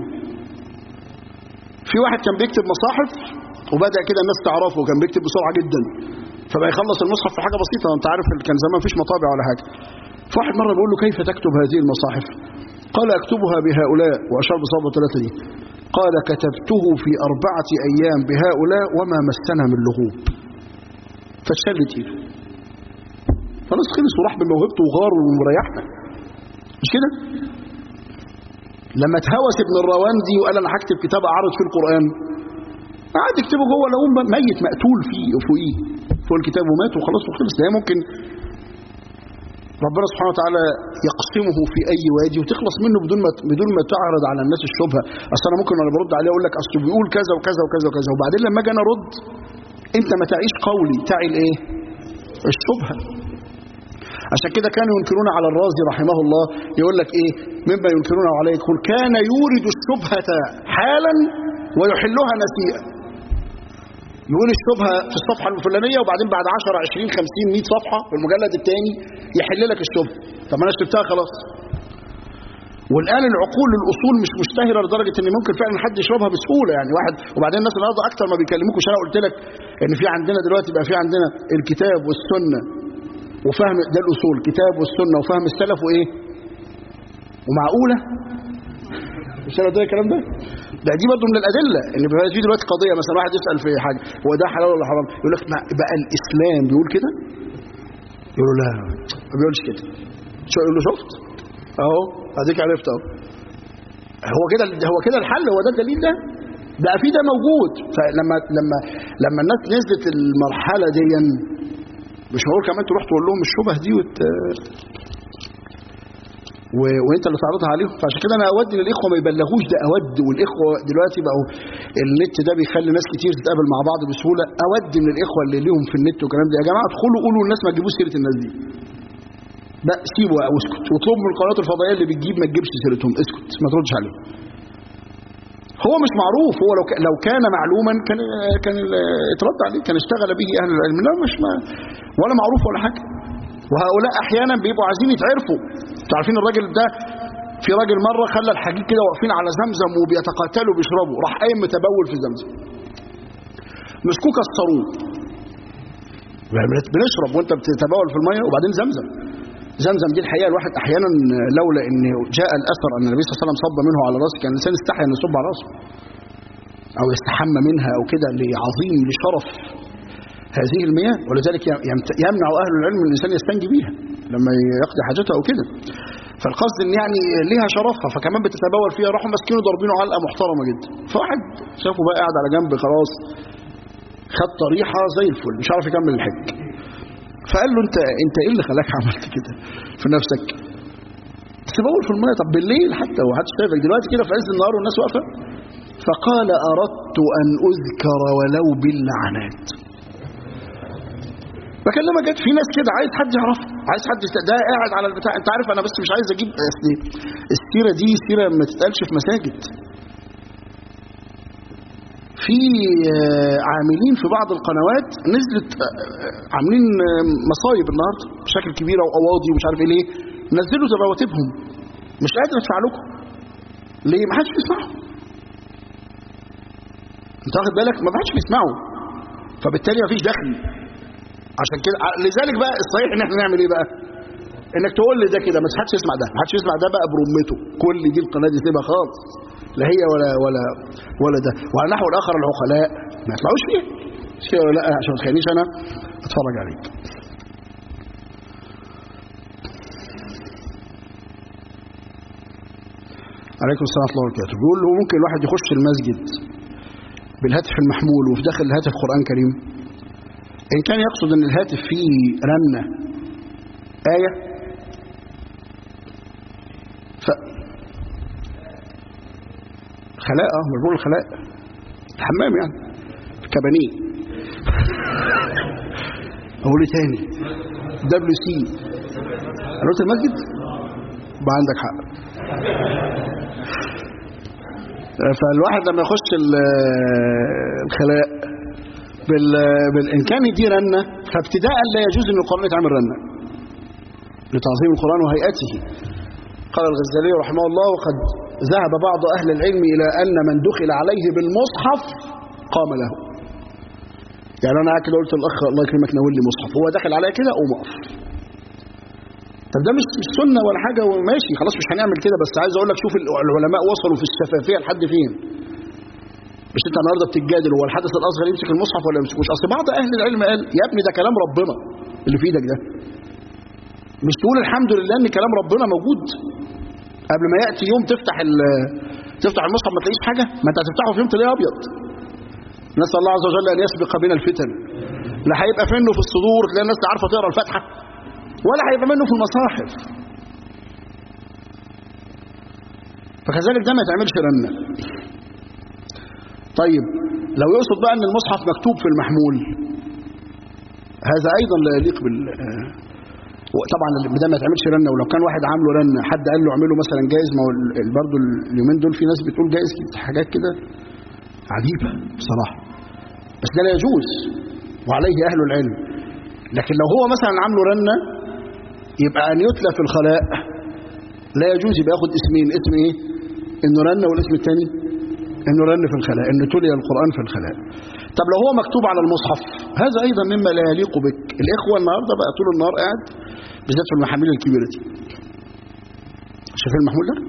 في واحد كان بيكتب مصاحف وبدا كده الناس تعرفه كان بيكتب بسرعه جدا فبقى يخلص المصحف في حاجه بسيطه انت عارف كان زمان مفيش مطابع ولا حاجه فواحد مره بيقول له كيف تكتب هذه المصاحف قال اكتبها بهؤلاء واشار بصوابه الثلاثه دي قال كتبته في اربعه ايام بهؤلاء وما مسنا من لغوب فشلت ايده خلاص خلص وراح بموهبته وغار ومريحنا مش كده لما اتهوس ابن الرواندي وقال انا هكتب كتاب اعرض فيه القران قعد يكتبه جوه لو ميت مقتول فيه فوقيه فوق الكتاب ومات وخلاص وخلص ده ممكن ربنا سبحانه وتعالى يقسمه في اي وادي وتخلص منه بدون ما بدون ما تعرض على الناس الشبهه اصل انا ممكن وانا برد عليه اقول لك اصل بيقول كذا وكذا وكذا وكذا وبعدين لما اجي انا ارد انت ما تعيش قولي تعي الايه الشبهه عشان كده كانوا ينكرون على الرازي رحمه الله يقول لك ايه مما ينكرون عليه يقول كان يورد الشبهة حالا ويحلها نسيئا يقول الشبهة في الصفحة الفلانية وبعدين بعد 10 20 50 100 صفحة في المجلد الثاني يحل لك الشبهة طب ما انا شفتها خلاص والان العقول الاصول مش مشتهره لدرجه ان ممكن فعلا حد يشربها بسهوله يعني واحد وبعدين الناس النهارده اكتر ما بيكلموك مش انا قلت لك ان في عندنا دلوقتي بقى في عندنا الكتاب والسنه وفهم ده الاصول الكتاب والسنه وفهم السلف وايه ومعقوله مش انا ده الكلام ده ده دي برضه من الادله ان بقى في دلوقتي قضيه مثلا واحد يسال في حاجه هو ده حلال ولا حرام يقول لك بقى الاسلام بيقول كده يقول له لا ما بيقولش كده شو يقول له شفت اهو اديك عرفت اهو هو كده هو كده الحل هو ده الدليل ده بقى في ده موجود فلما لما لما الناس نزلت المرحله دي مش هقول كمان تروح تقول لهم الشبه دي وت... و... وانت اللي تعرضها عليهم فعشان كده انا اود ان الاخوه ما يبلغوش ده اود والاخوه دلوقتي بقوا النت ده بيخلي ناس كتير تتقابل مع بعض بسهوله اود من الاخوه اللي ليهم في النت والكلام ده يا جماعه ادخلوا قولوا للناس ما تجيبوش سيره الناس دي لا سيبوا واسكت واطلبوا من القنوات الفضائيه اللي بتجيب ما تجيبش سيرتهم اسكت ما تردش عليهم هو مش معروف هو لو لو كان معلوما كان كان اترد عليه كان اشتغل به اهل العلم لا مش ما ولا معروف ولا حاجه وهؤلاء احيانا بيبقوا عايزين يتعرفوا انتوا عارفين الراجل ده في راجل مره خلى الحجيج كده واقفين على زمزم وبيتقاتلوا بيشربوا راح قايم متبول في زمزم مسكوه كسروه بنشرب وانت بتتبول في الميه وبعدين زمزم زمزم دي الحقيقه الواحد احيانا لولا ان جاء الاثر ان النبي صلى الله عليه وسلم صب منه على راسه كان الانسان يستحي ان يصب على راسه او يستحمى منها او كده لعظيم لشرف هذه المياه ولذلك يمنع اهل العلم ان الانسان يستنجي بيها لما يقضي حاجته او كده فالقصد ان يعني ليها شرفها فكمان بتتبول فيها راحوا ماسكينه ضاربينه علقه محترمه جدا فواحد شافه بقى قاعد على جنب خلاص خد طريحه زي الفل مش عارف يكمل الحج فقال له انت انت ايه اللي خلاك عملت كده في نفسك تتبول في الميه طب بالليل حتى ومحدش شايفك دلوقتي كده في عز النهار والناس واقفه فقال اردت ان اذكر ولو باللعنات بكلمك جت في ناس كده عايز حد يعرفها عايز حد يست... ده قاعد على البتاع انت عارف انا بس مش عايز اجيب السيره دي سيره ما تتقالش في مساجد في عاملين في بعض القنوات نزلت عاملين مصايب النهارده بشكل كبير او قواضي ومش عارف ايه ليه نزلوا رواتبهم مش قادر ادفع لكم ليه ما حدش بيسمعه انت واخد بالك ما حدش بيسمعه فبالتالي ما فيش دخل عشان كده لذلك بقى الصحيح ان احنا نعمل ايه بقى انك تقول لي ده كده ما حدش يسمع ده ما حدش يسمع ده بقى برمته كل دي القناه دي سيبها خالص لا هي ولا ولا ولا ده وعلى النحو الاخر العقلاء ما يطلعوش فيه مش كده ولا لا عشان ما تخلينيش انا اتفرج عليك عليكم السلام ورحمه الله وبركاته بيقول له ممكن الواحد يخش المسجد بالهاتف المحمول وفي داخل الهاتف قران كريم ان كان يقصد ان الهاتف فيه رنه ايه ف خلاء اه مجموع الخلاء الحمام يعني كبانيه اقول ايه تاني دبليو سي انا قلت المسجد يبقى عندك حق فالواحد لما يخش الخلاء بال... بالإمكان دي رنة فابتداء لا يجوز أن القرآن يتعمل رنة لتعظيم القرآن وهيئته قال الغزالي رحمه الله وقد ذهب بعض أهل العلم إلى أن من دخل عليه بالمصحف قام له يعني أنا كده قلت الأخ الله يكرمك ناول لي مصحف هو دخل عليا كده قوم أقف طب ده مش مش سنة ولا حاجة وماشي خلاص مش هنعمل كده بس عايز أقول لك شوف العلماء وصلوا في الشفافية لحد فين مش انت النهارده بتتجادل هو الحدث الاصغر يمسك المصحف ولا يمسكوش اصل بعض اهل العلم قال يا ابني ده كلام ربنا اللي في ايدك ده مش تقول الحمد لله ان كلام ربنا موجود قبل ما ياتي يوم تفتح تفتح المصحف ما تلاقيش حاجه ما انت هتفتحه في يوم تلاقيه ابيض نسال الله عز وجل ان يسبق بنا الفتن لا هيبقى منه في الصدور تلاقي الناس عارفه تقرا الفاتحه ولا هيبقى منه في المصاحف فكذلك ده ما يتعملش رنه طيب لو يقصد بقى ان المصحف مكتوب في المحمول هذا ايضا لا يليق بال طبعا ده ما يتعملش رنه ولو كان واحد عامله رنه حد قال له اعمله مثلا جايز ما هو برضه اليومين دول في ناس بتقول جايز حاجات كده عجيبه بصراحه بس ده لا يجوز وعليه اهل العلم لكن لو هو مثلا عامله رنه يبقى ان يتلى في الخلاء لا يجوز يبقى ياخد اسمين اسم ايه انه رن والاسم الثاني انه رن في الخلاء انه تلي القرآن في الخلاء طب لو هو مكتوب على المصحف هذا ايضا مما لا يليق بك الاخوة النهاردة بقى طول النهار قاعد بالذات في المحامل الكبيرة دي شايفين المحمول ده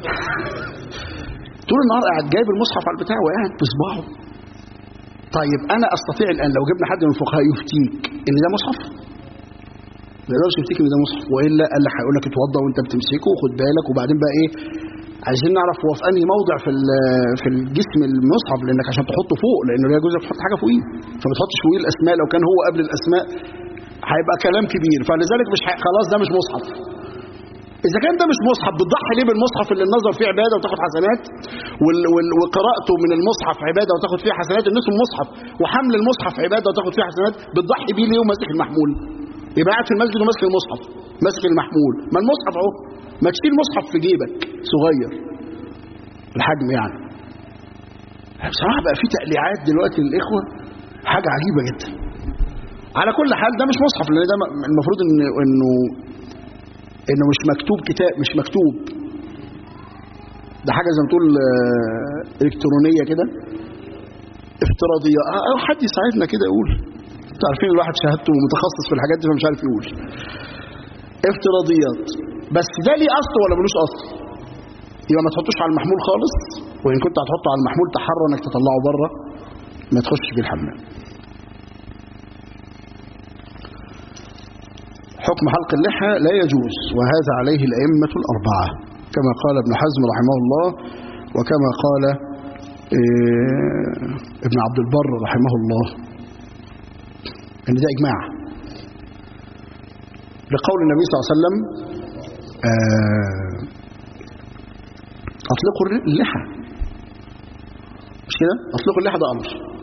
طول النهار قاعد جايب المصحف على البتاع وقاعد بصباعه طيب انا استطيع الان لو جبنا حد من الفقهاء يفتيك ان ده مصحف ما يقدرش يفتيك ان ده مصحف والا قال لك هيقول لك اتوضى وانت بتمسكه وخد بالك وبعدين بقى ايه عايزين نعرف هو في انهي موضع في في الجسم المصحف لانك عشان تحطه فوق لانه لا يجوز تحط حاجه فوقيه فما تحطش فوقيه الاسماء لو كان هو قبل الاسماء هيبقى كلام كبير فلذلك مش ح... خلاص ده مش مصحف إذا كان ده مش مصحف بتضحي ليه بالمصحف اللي النظر فيه عبادة وتاخد حسنات وال... وال... وقراءته من المصحف عبادة وتاخد فيه حسنات الناس المصحف وحمل المصحف عبادة وتاخد فيه حسنات بتضحي بيه ليه وماسك المحمول يبقى قاعد في المسجد وماسك المصحف ماسك المحمول ما المصحف اهو ما تشيل مصحف في جيبك صغير الحجم يعني بصراحة بقى في تقليعات دلوقتي للإخوة حاجة عجيبة جدا على كل حال ده مش مصحف لأن ده المفروض إن إنه إنه مش مكتوب كتاب مش مكتوب ده حاجة زي ما تقول إلكترونية كده افتراضية أو حد يساعدنا كده يقول انتوا عارفين الواحد شهادته متخصص في الحاجات دي فمش عارف يقول افتراضيات بس ده ليه أصل ولا ملوش أصل يبقى ما تحطوش على المحمول خالص وإن كنت هتحطه على المحمول تحرى انك تطلعه بره ما تخش في الحمام حكم حلق اللحى لا يجوز وهذا عليه الأئمة الأربعة كما قال ابن حزم رحمه الله وكما قال ابن عبد البر رحمه الله ان ده إجماع لقول النبي صلى الله عليه وسلم أطلقوا اللحى مش كده أطلقوا اللحى ده أمر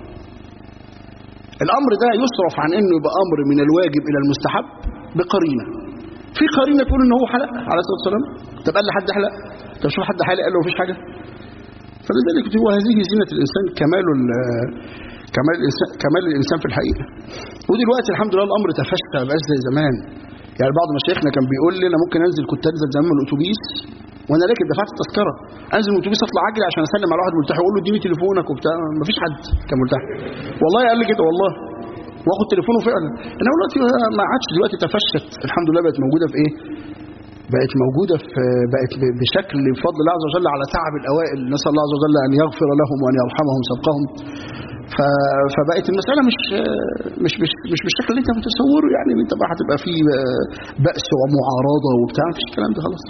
الأمر ده يصرف عن أنه يبقى أمر من الواجب إلى المستحب بقرينة في قرينة تقول أنه هو حلق عليه الصلاة والسلام طب قال لحد حلق طب شوف حد حلق قال له مفيش حاجة فلذلك هو هذه زينة الإنسان كمال كمال الإنسان, كمال الإنسان في الحقيقة ودلوقتي الحمد لله الأمر تفشى ما بقاش زي زمان يعني بعض مشايخنا كان بيقول لي انا ممكن انزل كنت انزل زمان من الاتوبيس وانا راكب دفعت التذكره انزل من الاتوبيس اطلع اجري عشان اسلم على واحد ملتحي واقول له اديني تليفونك وبتاع مفيش حد كان ملتحي والله قال لي كده والله واخد تليفونه فعلا انا دلوقتي ما عادش دلوقتي تفشت الحمد لله بقت موجوده في ايه بقت موجودة في بقت بشكل بفضل الله عز وجل على تعب الأوائل نسأل الله عز وجل أن يغفر لهم وأن يرحمهم سبقهم فبقت المسألة مش مش مش, مش بالشكل اللي انت متصوره يعني انت بقى هتبقى فيه بأس ومعارضة وبتاع مفيش الكلام ده خلاص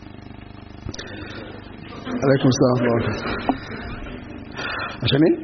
عليكم السلام ورحمة الله عشان ايه؟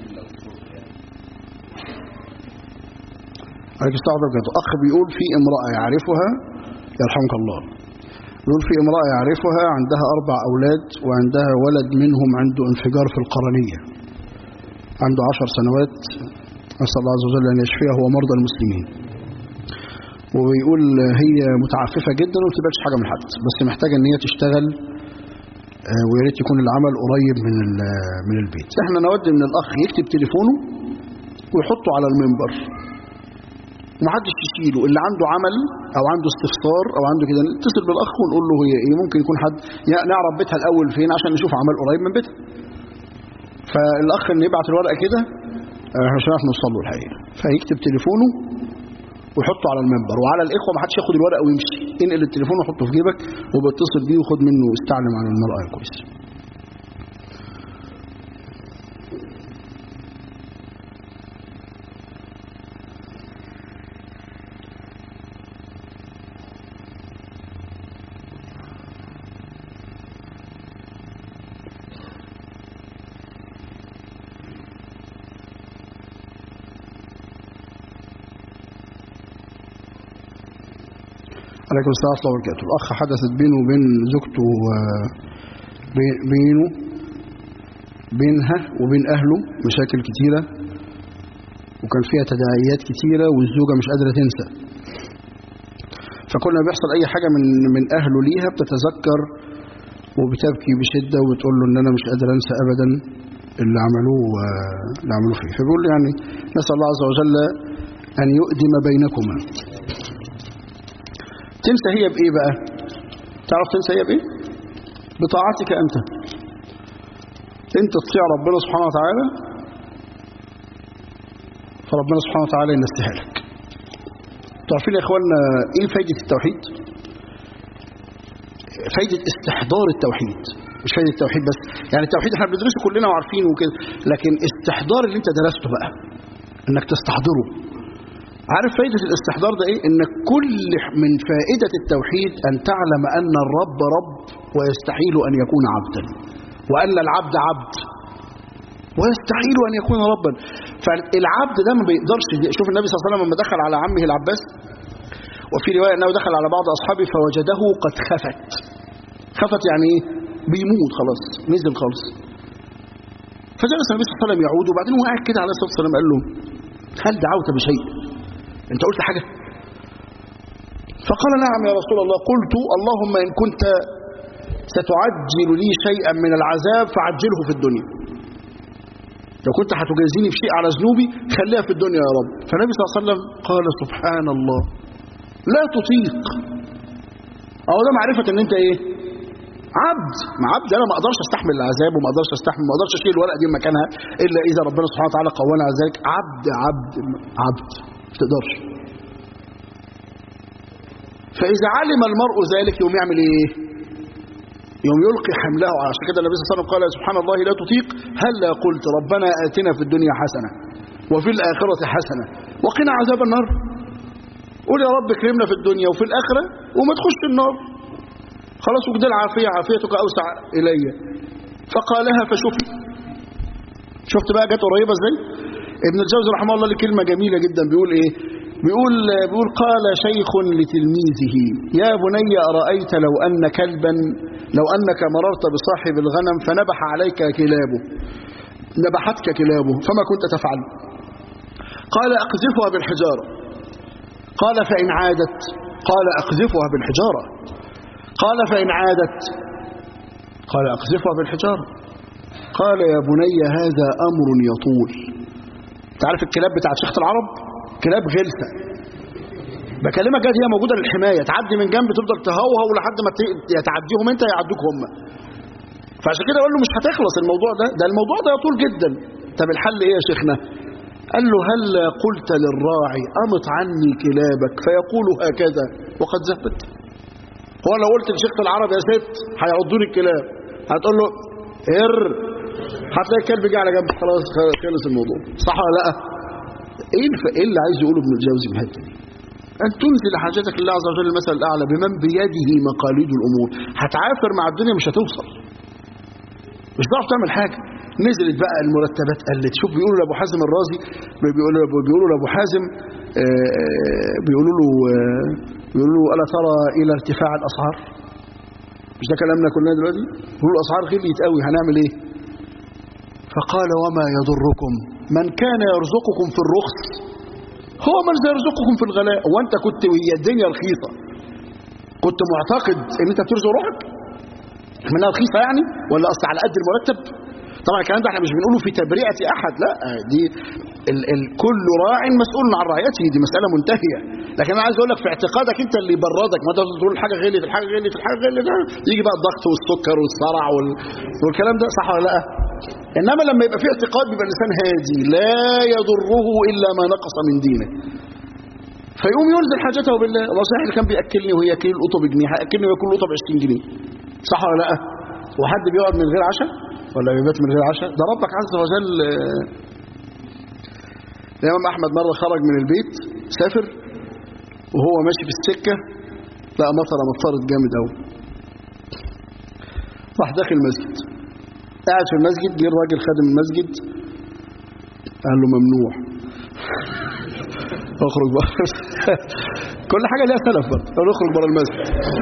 عليكم السلام ورحمة الله أخ بيقول في امرأة يعرفها يرحمك الله بيقول في امرأة يعرفها عندها أربع أولاد وعندها ولد منهم عنده انفجار في القرنية عنده عشر سنوات نسأل الله عز وجل أن يشفيه ومرضى المسلمين وبيقول هي متعففة جدا وما بتبقاش حاجة من حد بس محتاجة ان هي تشتغل ويا ريت يكون العمل قريب من من البيت احنا نود ان الاخ يكتب تليفونه ويحطه على المنبر ومحدش يشيله اللي عنده عمل او عنده استفسار او عنده كده نتصل بالاخ ونقول له هي ايه ممكن يكون حد نعرف بيتها الاول فين عشان نشوف عمل قريب من بيتها فالاخ اللي يبعت الورقه كده احنا مش هنعرف نوصل له الحقيقه فيكتب تليفونه ويحطه على المنبر وعلى الاخوه ما حدش ياخد الورقه ويمشي انقل التليفون وحطه في جيبك وبتصل بيه وخد منه استعلم عن المراه كويس عليكم السلام ورحمة الله وبركاته الأخ حدثت بينه وبين زوجته بينه بينها وبين أهله مشاكل كتيرة وكان فيها تداعيات كتيرة والزوجة مش قادرة تنسى فكل ما بيحصل أي حاجة من من أهله ليها بتتذكر وبتبكي بشدة وبتقول له إن أنا مش قادر أنسى أبدا اللي عملوه اللي عملوه فيه فبيقول يعني نسأل الله عز وجل أن يؤدم بينكما تنسى هي بإيه بقى تعرف تنسى هي بايه بطاعتك انت انت تطيع ربنا سبحانه وتعالى فربنا سبحانه وتعالى ينسيها لك تعرفين يا اخوانا ايه فايدة التوحيد فايدة استحضار التوحيد مش فايدة التوحيد بس يعني التوحيد احنا بندرسه كلنا وعارفينه وكده لكن استحضار اللي انت درسته بقى انك تستحضره عارف فايدة الاستحضار ده ايه ان كل من فائدة التوحيد ان تعلم ان الرب رب ويستحيل ان يكون عبدا وان العبد عبد ويستحيل ان يكون ربا فالعبد ده ما بيقدرش شوف النبي صلى الله عليه وسلم لما دخل على عمه العباس وفي رواية انه دخل على بعض اصحابه فوجده قد خفت خفت يعني ايه بيموت خلاص نزل خالص فجلس النبي صلى الله عليه وسلم يعود وبعدين هو قاعد كده عليه الصلاه والسلام قال له هل دعوت بشيء انت قلت حاجه فقال نعم يا رسول الله قلت اللهم ان كنت ستعجل لي شيئا من العذاب فعجله في الدنيا لو كنت هتجازيني في شيء على ذنوبي خليها في الدنيا يا رب فالنبي صلى الله عليه وسلم قال سبحان الله لا تطيق اهو ده معرفه ان انت ايه عبد ما عبد انا ما اقدرش استحمل العذاب وما اقدرش استحمل ما اقدرش اشيل الورقه دي من مكانها الا اذا ربنا سبحانه وتعالى قوانا على ذلك عبد عبد عبد ما تقدرش فاذا علم المرء ذلك يوم يعمل ايه يوم يلقي حمله عشان كده النبي صلى الله عليه وسلم قال سبحان الله لا تطيق هلا قلت ربنا اتنا في الدنيا حسنه وفي الاخره حسنه وقنا عذاب النار قول يا رب اكرمنا في الدنيا وفي الاخره وما تخش النار خلاص وجد العافية عافيتك أوسع إلي فقالها فشفي شفت بقى جت قريبة ازاي ابن الجوزي رحمه الله ليه كلمة جميلة جدا بيقول ايه بيقول بيقول قال شيخ لتلميذه يا بني أرأيت لو أن كلبا لو أنك مررت بصاحب الغنم فنبح عليك كلابه نبحتك كلابه فما كنت تفعل قال أقذفها بالحجارة قال فإن عادت قال أقذفها بالحجارة قال فإن عادت قال أقذفها بالحجارة قال يا بني هذا أمر يطول تعرف الكلاب بتاعت شيخة العرب كلاب غلسة بكلمك جد هي موجودة للحماية تعدي من جنب تفضل تهوهو لحد ما تعديهم انت يعدوك هم فعشان كده اقول له مش هتخلص الموضوع ده ده الموضوع ده يطول جدا طب الحل ايه يا شيخنا قال له هل قلت للراعي أمط عني كلابك فيقول هكذا وقد ذهبت هو لو قلت لشيخ العرب يا ست هيعضوني الكلاب هتقول له هر هتلاقي الكلب جه على جنب خلاص خلص الموضوع صح ولا لا ايه الف... ايه اللي عايز يقوله ابن الجوزي في الحته دي ان تنزل حاجتك لله عز وجل المثل الاعلى بمن بيده مقاليد الامور هتعافر مع الدنيا مش هتوصل مش هتعرف تعمل حاجه نزلت بقى المرتبات قلت شوف بيقولوا لابو حازم الرازي بيقولوا بيقولوا لابو حازم بيقولوا له بيقولوا له الا ترى الى ارتفاع الاسعار مش ده كلامنا كلنا دلوقتي بيقولوا الاسعار غليت قوي هنعمل ايه فقال وما يضركم من كان يرزقكم في الرخص هو من سيرزقكم في الغلاء وانت كنت وهي الدنيا رخيصه كنت معتقد ان انت بترزق روحك منها رخيصه يعني ولا اصل على قد المرتب طبعا الكلام ده احنا مش بنقوله في تبرئه احد لا دي ال ال كل راع مسؤول عن رعيته دي مساله منتهيه لكن انا عايز اقول لك في اعتقادك انت اللي يبردك ما تقدر تقول الحاجه غليت الحاجه غليت الحاجه غليت يجي بقى الضغط والسكر والصرع وال... والكلام ده صح ولا لا انما لما يبقى في اعتقاد بيبقى الانسان هادي لا يضره الا ما نقص من دينه فيقوم ينزل حاجته بالله الله صحيح اللي كان بياكلني وهي كيل القطه بجنيه هياكلني وياكل القطه ب 20 جنيه صح ولا لا وحد بيقعد من غير عشاء ولا بيبات من غير عشاء ده ربك عز وجل الإمام أحمد مرة خرج من البيت سافر وهو ماشي في السكة لقى مطرة مطرت جامد قوي راح داخل المسجد قاعد في المسجد جه الراجل خادم المسجد قال له ممنوع اخرج بقى كل حاجة ليها سلف برضه قال له اخرج بره المسجد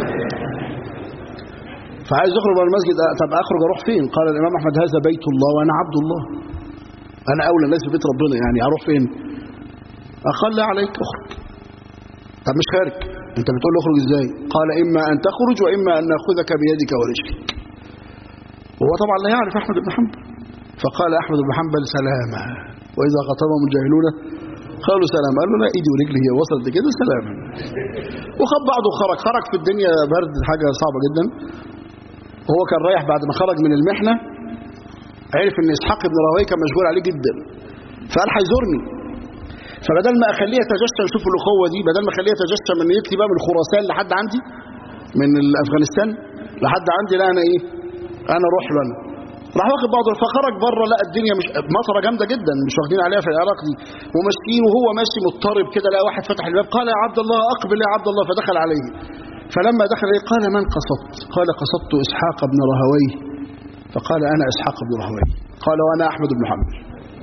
فعايز يخرج بره المسجد طب اخرج اروح فين قال الامام احمد هذا بيت الله وانا عبد الله انا اولى الناس في بيت ربنا يعني اروح فين اقل عليك اخرج طب مش خارج انت بتقول له اخرج ازاي قال اما ان تخرج واما ان ناخذك بيدك ورجلك وهو طبعا لا يعرف احمد بن حنبل فقال احمد بن حنبل سلاما واذا خطبهم الجاهلون قالوا سلام قال له لا ايدي ورجلي هي وصلت كده سلام وخد بعضه وخرج خرج في الدنيا برد حاجه صعبه جدا وهو كان رايح بعد ما خرج من المحنه عرف ان اسحاق بن راهويه كان مشغول عليه جدا فقال هيزورني فبدل ما اخليه يتجسم شوف الاخوه دي بدل ما اخليه يتجسم ان يطلي بقى من خراسان لحد عندي من افغانستان لحد عندي لا انا ايه انا اروح له انا راح واخد بعضه فخرج بره لقى الدنيا مش مطره جامده جدا مش واخدين عليها في العراق دي وماشيين وهو ماشي مضطرب كده لقى واحد فتح الباب قال يا عبد الله اقبل يا عبد الله فدخل عليه فلما دخل عليه قال من قصدت قال قصدت اسحاق بن رهويه فقال انا اسحاق بن رهويه قال وانا احمد بن حنبل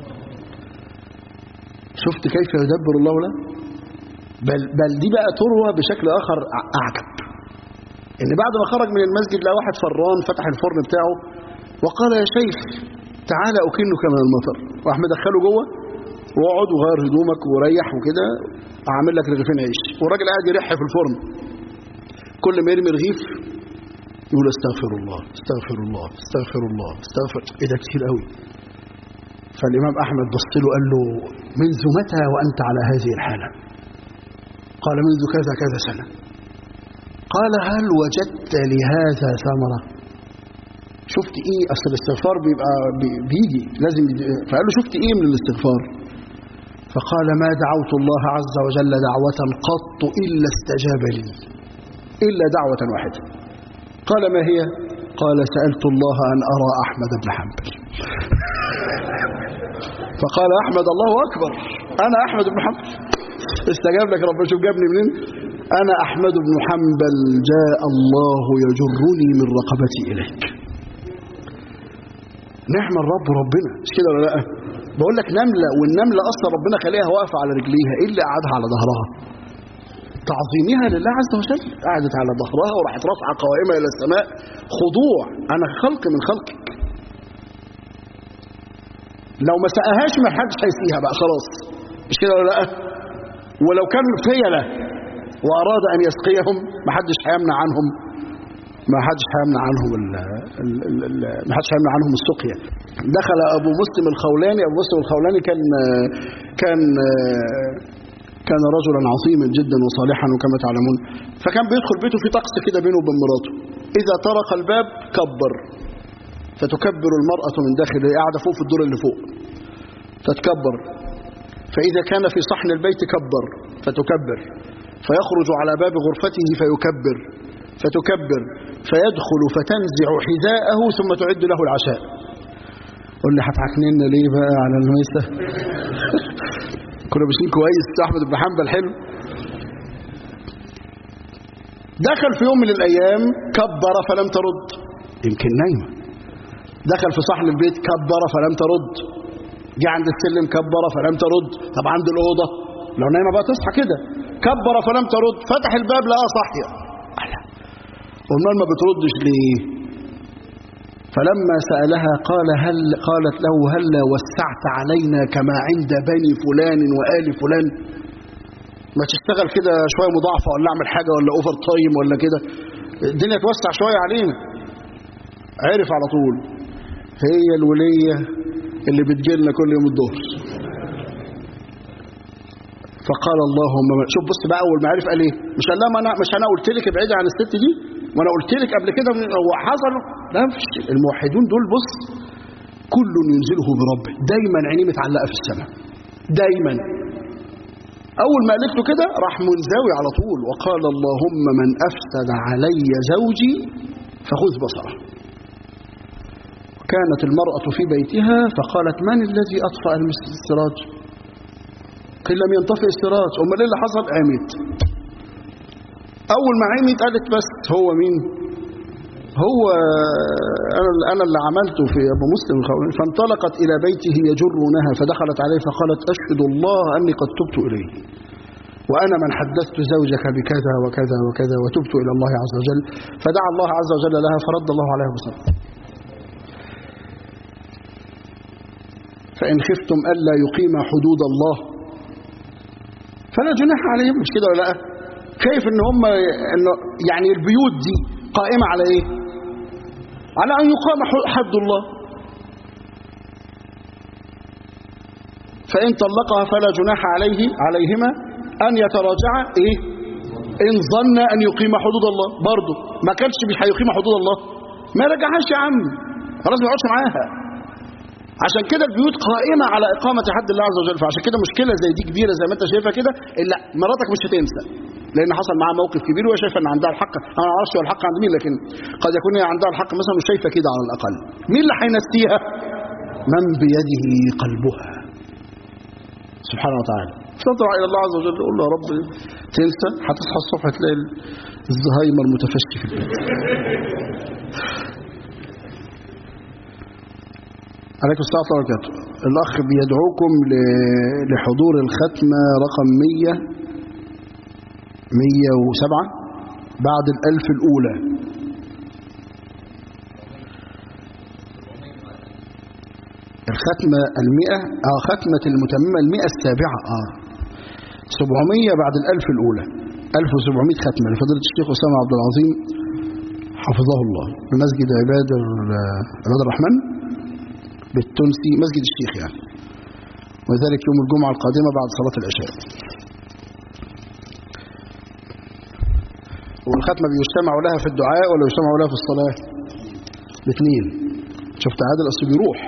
شفت كيف يدبر الله له بل, بل دي بقى تروى بشكل اخر اعجب ان بعد ما خرج من المسجد لقى واحد فران فتح الفرن بتاعه وقال يا شيخ تعالى أكنك من المطر راح مدخله جوه واقعد وغير هدومك وريح وكده اعمل لك رغيفين عيش والراجل قاعد يرح في الفرن كل ما يرمي رغيف يقول استغفر الله استغفر الله استغفر الله استغفر ايه ده كتير قوي فالامام احمد بص له قال له منذ متى وانت على هذه الحاله قال منذ كذا كذا سنه قال هل وجدت لهذا ثمره شفت ايه اصل الاستغفار بيبقى بيجي لازم فقال له شفت ايه من الاستغفار فقال ما دعوت الله عز وجل دعوة قط إلا استجاب لي إلا دعوة واحدة قال ما هي قال سألت الله أن أرى أحمد بن حنبل فقال أحمد الله أكبر أنا أحمد بن حنبل استجاب لك ربنا شوف جابني منين أنا أحمد بن حنبل جاء الله يجرني من رقبتي إليك نعم الرب ربنا مش كده ولا لا بقول لك نملة والنملة أصلا ربنا خليها واقفة على رجليها إيه اللي قعدها على ظهرها تعظيمها لله عز وجل قعدت على ظهرها وراحت رافعة قوائمها إلى السماء خضوع أنا خلق من خلقك لو ما سقاهاش ما حدش هيسقيها بقى خلاص مش كده ولا لا ولو كان فيلة وأراد أن يسقيهم ما حدش هيمنع عنهم ما حدش هيمنع عنهم ال ال ال ما حدش هيمنع عنهم السقيا دخل ابو مسلم الخولاني ابو مسلم الخولاني كان كان كان رجلا عظيما جدا وصالحا وكما تعلمون فكان بيدخل بيته في طقس كده بينه وبين مراته اذا طرق الباب كبر فتكبر المرأة من داخل قاعدة فوق في الدور اللي فوق فتكبر فإذا كان في صحن البيت كبر فتكبر فيخرج على باب غرفته فيكبر فتكبر فيدخل فتنزع حذاءه ثم تعد له العشاء قول لي هتعكنين ليه بقى على الميسة كنا ماشيين كويس احمد بن حنبل حلو دخل في يوم من الايام كبر فلم ترد يمكن نايمه دخل في صحن البيت كبر فلم ترد جه عند السلم كبر فلم ترد طب عند الاوضه لو نايمه بقى تصحى كده كبر فلم ترد فتح الباب لقاها صاحيه والنار ما بتردش ليه فلما سألها قال هل قالت له هلا وسعت علينا كما عند بني فلان وآل فلان ما تشتغل كده شوية مضاعفة ولا اعمل حاجة ولا اوفر تايم ولا كده الدنيا توسع شوية علينا عرف على طول هي الولية اللي بتجيلنا كل يوم الظهر فقال اللهم شوف بص بقى اول ما عرف قال ايه مش قال لها ما انا مش انا قلت لك ابعدي عن الست دي وانا قلت لك قبل كده هو حصل لا مفيش الموحدون دول بص كل ينزله بربه دايما عينيه متعلقه في السماء دايما اول ما قالت له كده راح منزوي على طول وقال اللهم من افسد علي زوجي فخذ بصره كانت المرأة في بيتها فقالت من الذي أطفأ السراج قيل لم ينطفئ السراج أمال ايه اللي حصل قامت أول ما عمت قالت بس هو مين هو أنا أنا اللي عملته في أبو مسلم فانطلقت إلى بيته يجرونها فدخلت عليه فقالت أشهد الله أني قد تبت إليه وأنا من حدثت زوجك بكذا وكذا وكذا وتبت إلى الله عز وجل فدعا الله عز وجل لها فرد الله عليها بصره فإن خفتم ألا يقيم حدود الله فلا جناح عليهم مش كده ولا لا خايف ان هم انه يعني البيوت دي قائمة على ايه على ان يقام حد الله فإن طلقها فلا جناح عليه عليهما أن يتراجعا إيه إن ظن أن يقيم حدود الله برضه ما كانش مش هيقيم حدود الله ما رجعهاش يا عم خلاص ما يقعدش معاها عشان كده البيوت قائمة على إقامة حد الله عز وجل فعشان كده مشكلة زي دي كبيرة زي ما أنت شايفها كده إلا مراتك مش هتنسى لأن حصل معاها موقف كبير وهي شايفة إن عندها الحق أنا ما أعرفش هو الحق عند مين لكن قد يكون هي عندها الحق مثلا وشايفة كده على الأقل مين اللي هينسيها؟ من بيده قلبها سبحانه وتعالى تضرع إلى الله عز وجل تقول له يا رب تنسى هتصحى الصبح تلاقي الزهايمر متفشي في البيت عليكم السلام ورحمة الله وبركاته الأخ بيدعوكم ل- لحضور الختمة رقم 100 107 بعد الألف الأولى الختمة المئة آه ختمة المتممة المئة السابعة آه 700 بعد الألف الأولى 1700 ختمة لفضيلة الشيخ أسامة عبد العظيم حفظه الله بمسجد عباد ال- عباد الرحمن بالتونسي مسجد الشيخ يعني وذلك يوم الجمعة القادمة بعد صلاة العشاء والختمة بيجتمع لها في الدعاء ولا يجتمع لها في الصلاة الاثنين شفت عادل أصل بيروح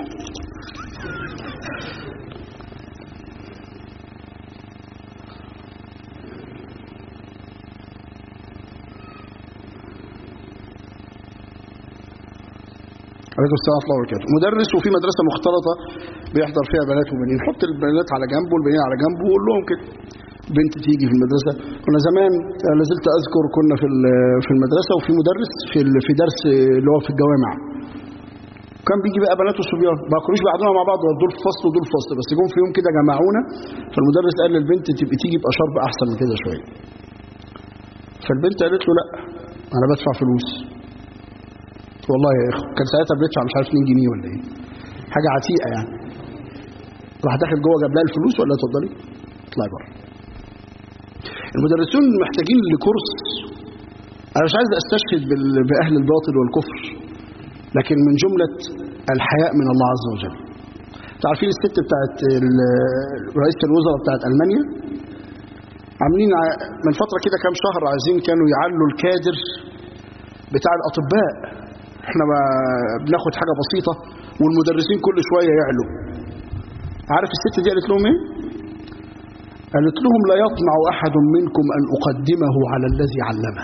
عليكم السلام ورحمه الله وبركاته مدرس وفي مدرسه مختلطه بيحضر فيها بنات وبنين حط البنات على جنب والبنين على جنب وقول لهم كده بنت تيجي في المدرسه كنا زمان لا زلت اذكر كنا في ال- في المدرسه وفي مدرس في ال- في درس اللي هو في الجوامع كان بيجي بقى بنات وصبيان ما كانوش بيقعدونا مع بعض دول في فصل ودول في فصل بس جم في يوم كده جمعونا فالمدرس قال للبنت تبقي تيجي يبقى شرب احسن من كده شويه فالبنت قالت له لا انا بدفع فلوس والله يا اخو كان ساعتها بندفع مش عارف 2 جنيه ولا ايه حاجه عتيقه يعني راح داخل جوه جاب لها الفلوس ولا اتفضلي اطلعي بره المدرسون محتاجين لكورس انا مش عايز استشهد بال- باهل الباطل والكفر لكن من جمله الحياء من الله عز وجل تعرفين الست بتاعت ال- رئيسه الوزراء بتاعت المانيا عاملين ع- من فتره كده كام شهر عايزين كانوا يعلوا الكادر بتاع الاطباء احنا ما بناخد حاجه بسيطه والمدرسين كل شويه يعلوا عارف الست دي قالت لهم ايه قالت لهم لا يطمع احد منكم ان اقدمه على الذي علمه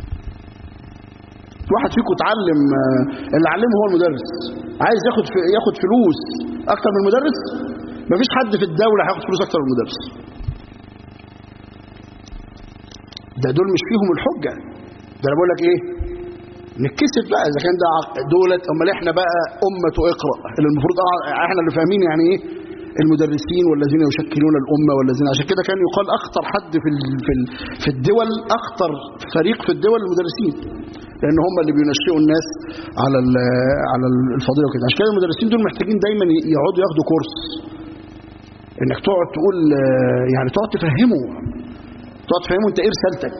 واحد فيكم اتعلم آه، اللي علمه هو المدرس عايز ياخد في ياخد فلوس اكتر من المدرس مفيش حد في الدوله هياخد فلوس اكتر من المدرس ده دول مش فيهم الحجه ده انا بقول لك ايه نتكسف بقى اذا كان ده عق- دولت امال احنا بقى امه اقرا اللي المفروض اه احنا اللي فاهمين يعني ايه المدرسين والذين يشكلون الامه والذين عشان كده كان يقال اخطر حد في ال في ال في الدول اخطر فريق في الدول المدرسين لان هم اللي بينشئوا الناس على ال- على الفضيله وكده عشان كده المدرسين دول محتاجين دايما يقعدوا ياخدوا كورس انك تقعد تقول آه، يعني تقعد تفهمه تقعد تفهمه انت ايه رسالتك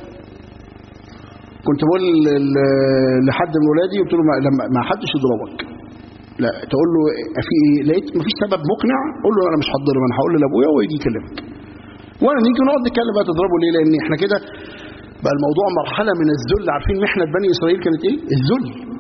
كنت بقول ل- لحد من ولادي قلت له ما, لما ما حدش يضربك لا تقول له في ايه لقيت مفيش سبب مقنع قول له انا مش هتضرب انا هقول لابويا وهو يجي يكلمك وانا نيجي نقعد نتكلم بقى تضربه ليه لان احنا كده بقى الموضوع مرحله من الذل عارفين محنه بني اسرائيل كانت ايه الذل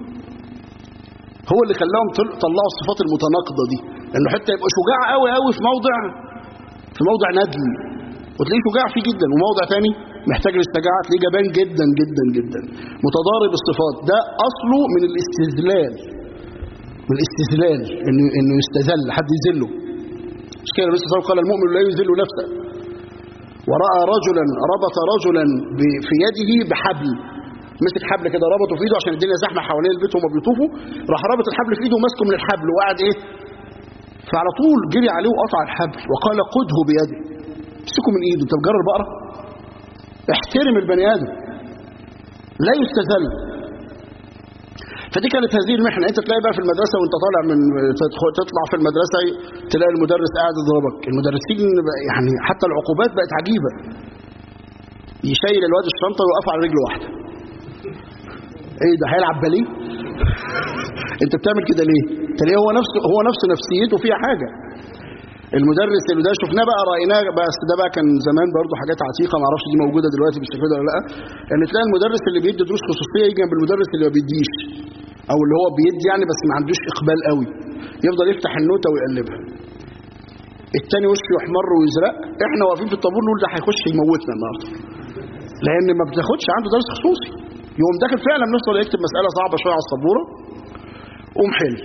هو اللي خلاهم طل- طلعوا الصفات المتناقضه دي انه حتى يبقى شجاع قوي قوي في موضع في موضع ندل وتلاقيه شجاع فيه جدا وموضع تاني محتاج للشجاعه تلاقيه جبان جدا جدا جدا متضارب الصفات ده اصله من الاستذلال من الاستذلال انه انه يستذل حد يذله مش كده النبي صلى الله عليه وسلم قال المؤمن لا يذل نفسه وراى رجلا ربط رجلا ب- في يده بحبل مسك حبل كده ربطه في ايده عشان الدنيا زحمه حوالين البيت وهم بيطوفوا راح رابط الحبل في ايده وماسكه من الحبل وقعد ايه فعلى طول جري عليه وقطع الحبل وقال خذه بيده امسكه من ايده انت بتجرر بقره احترم البني ادم لا يستذل فدي كانت هذه المحنه انت تلاقي بقى في المدرسه وانت طالع من تدخل تطلع في المدرسه تلاقي المدرس قاعد يضربك المدرسين بقى- يعني حتى العقوبات بقت عجيبه يشيل الواد الشنطه ويوقف على رجل واحده ايه ده هيلعب باليه انت بتعمل كده ليه انت ليه هو نفسه هو نفس نفسيته فيها حاجه المدرس اللي ده شفناه بقى رايناه بس ده بقى كان زمان برضه حاجات عتيقه ما اعرفش دي موجوده دلوقتي بالشكل ده ولا لا ان تلاقي المدرس اللي بيدي دروس خصوصيه يجي جنب المدرس اللي ما بيديش او اللي هو بيدي يعني بس ما عندوش اقبال قوي يفضل يفتح النوته ويقلبها التاني وشه يحمر ويزرق احنا واقفين في الطابور نقول ده هيخش يموتنا النهارده لان ما بتاخدش عنده درس خصوصي يقوم داخل فعلا نفسه يكتب مساله صعبه شويه على السبوره قوم حل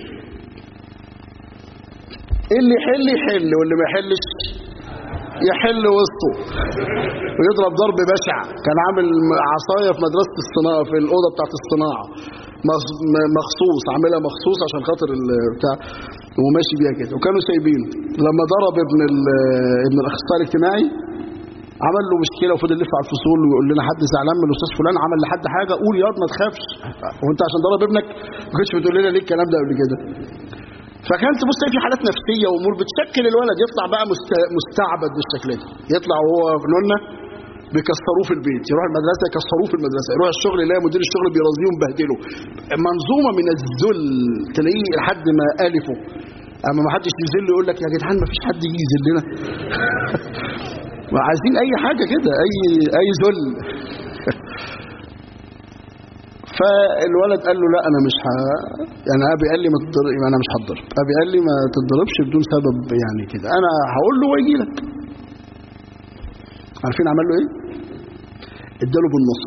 اللي يحل يحل واللي ما يحلش يحل وسطه ويضرب ضرب بشع كان عامل عصايه في مدرسه الصناعه في الاوضه بتاعت الصناعه مخصوص عاملها مخصوص عشان خاطر بتاع وماشي بيها كده وكانوا سايبينه لما ضرب ابن ابن الاخصائي الاجتماعي عمل له مشكله وفضل يلف على الفصول ويقول لنا حد زعلان من الاستاذ فلان عمل لحد حاجه قول ياض ما تخافش وانت عشان ضرب ابنك ما كنتش بتقول لنا ليه الكلام ده قبل كده فكانت تبص في حالات نفسيه وامور بتشكل الولد يطلع بقى مستعبد بالشكل ده يطلع وهو في نونه بيكسروه في البيت يروح المدرسه يكسروه في المدرسه يروح الشغل يلاقي مدير الشغل بيرازيه ومبهدله منظومه من الذل تلاقيه لحد ما الفه اما ما حدش يذل يقول لك يا جدعان ما فيش حد يجي يذلنا وعايزين اي حاجه كده اي اي ذل فالولد قال له لا انا مش ه... يعني ابي قال لي ما تضرب انا مش هتضرب ابي قال لي ما تتضربش بدون سبب يعني كده انا هقول له ويجي لك عارفين عمل له ايه اداله بالنص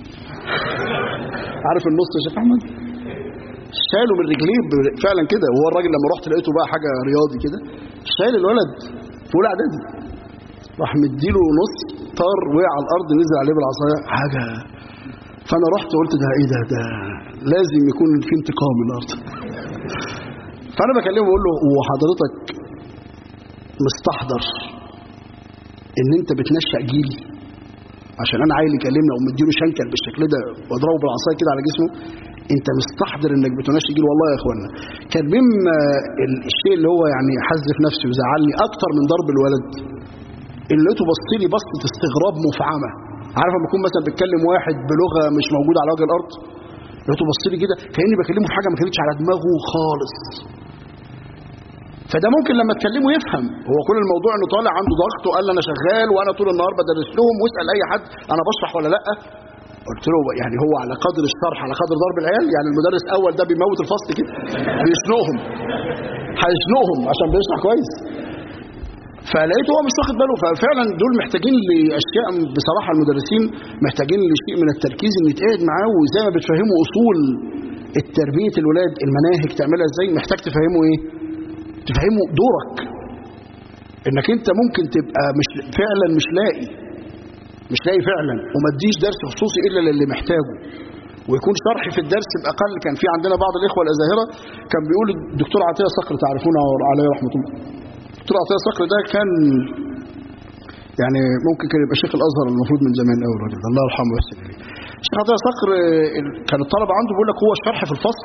عارف النص يا شيخ احمد شاله من رجليه فعلا كده وهو الراجل لما رحت لقيته بقى حاجه رياضي كده شال الولد في اولى اعدادي راح مديله نص طار وقع على الارض نزل عليه بالعصايه حاجه فانا رحت قلت ده ايه ده ده لازم يكون في انتقام النهارده فانا بكلمه بقول له هو حضرتك مستحضر ان انت بتنشأ جيل عشان انا عيل يكلمنا ومديله شنكل بالشكل ده واضربه بالعصايه كده على جسمه انت مستحضر انك بتنشأ جيل والله يا اخوانا كان مما الشيء اللي هو يعني حز في نفسي وزعلني اكتر من ضرب الولد اللي لقيته بص لي بصه استغراب مفعمه عارف لما اكون مثلا بتكلم واحد بلغه مش موجوده على وجه الارض لقيته بص لي كده كاني بكلمه في حاجه ما كانتش على دماغه خالص فده ممكن لما تكلمه يفهم هو كل الموضوع انه طالع عنده ضغط وقال انا شغال وانا طول النهار بدرس لهم واسال اي حد انا بشرح ولا لا قلت له يعني هو على قدر الشرح على قدر ضرب العيال يعني المدرس اول ده بيموت الفصل كده بيشنقهم هيشنقهم عشان بيشرح كويس فلقيته هو مش واخد باله ففعلا دول محتاجين لاشياء بصراحه المدرسين محتاجين لشيء من التركيز ان يتقعد معاه وزي ما بتفهموا اصول التربيه الولاد المناهج تعملها ازاي محتاج تفهمه ايه تفهمه دورك انك انت ممكن تبقى مش فعلا مش لاقي مش لاقي فعلا وما تديش درس خصوصي الا للي محتاجه ويكون شرح في الدرس باقل كان في عندنا بعض الاخوه الازاهره كان بيقول الدكتور عطيه صقر تعرفونه عليه رحمه الله الدكتور عطيه صقر ده كان يعني ممكن كان يبقى شيخ الازهر المفروض من زمان قوي الراجل ده الله يرحمه ويحسن اليه الشيخ عطيه صقر كان الطلبه عنده بيقول لك هو الشرح في الفصل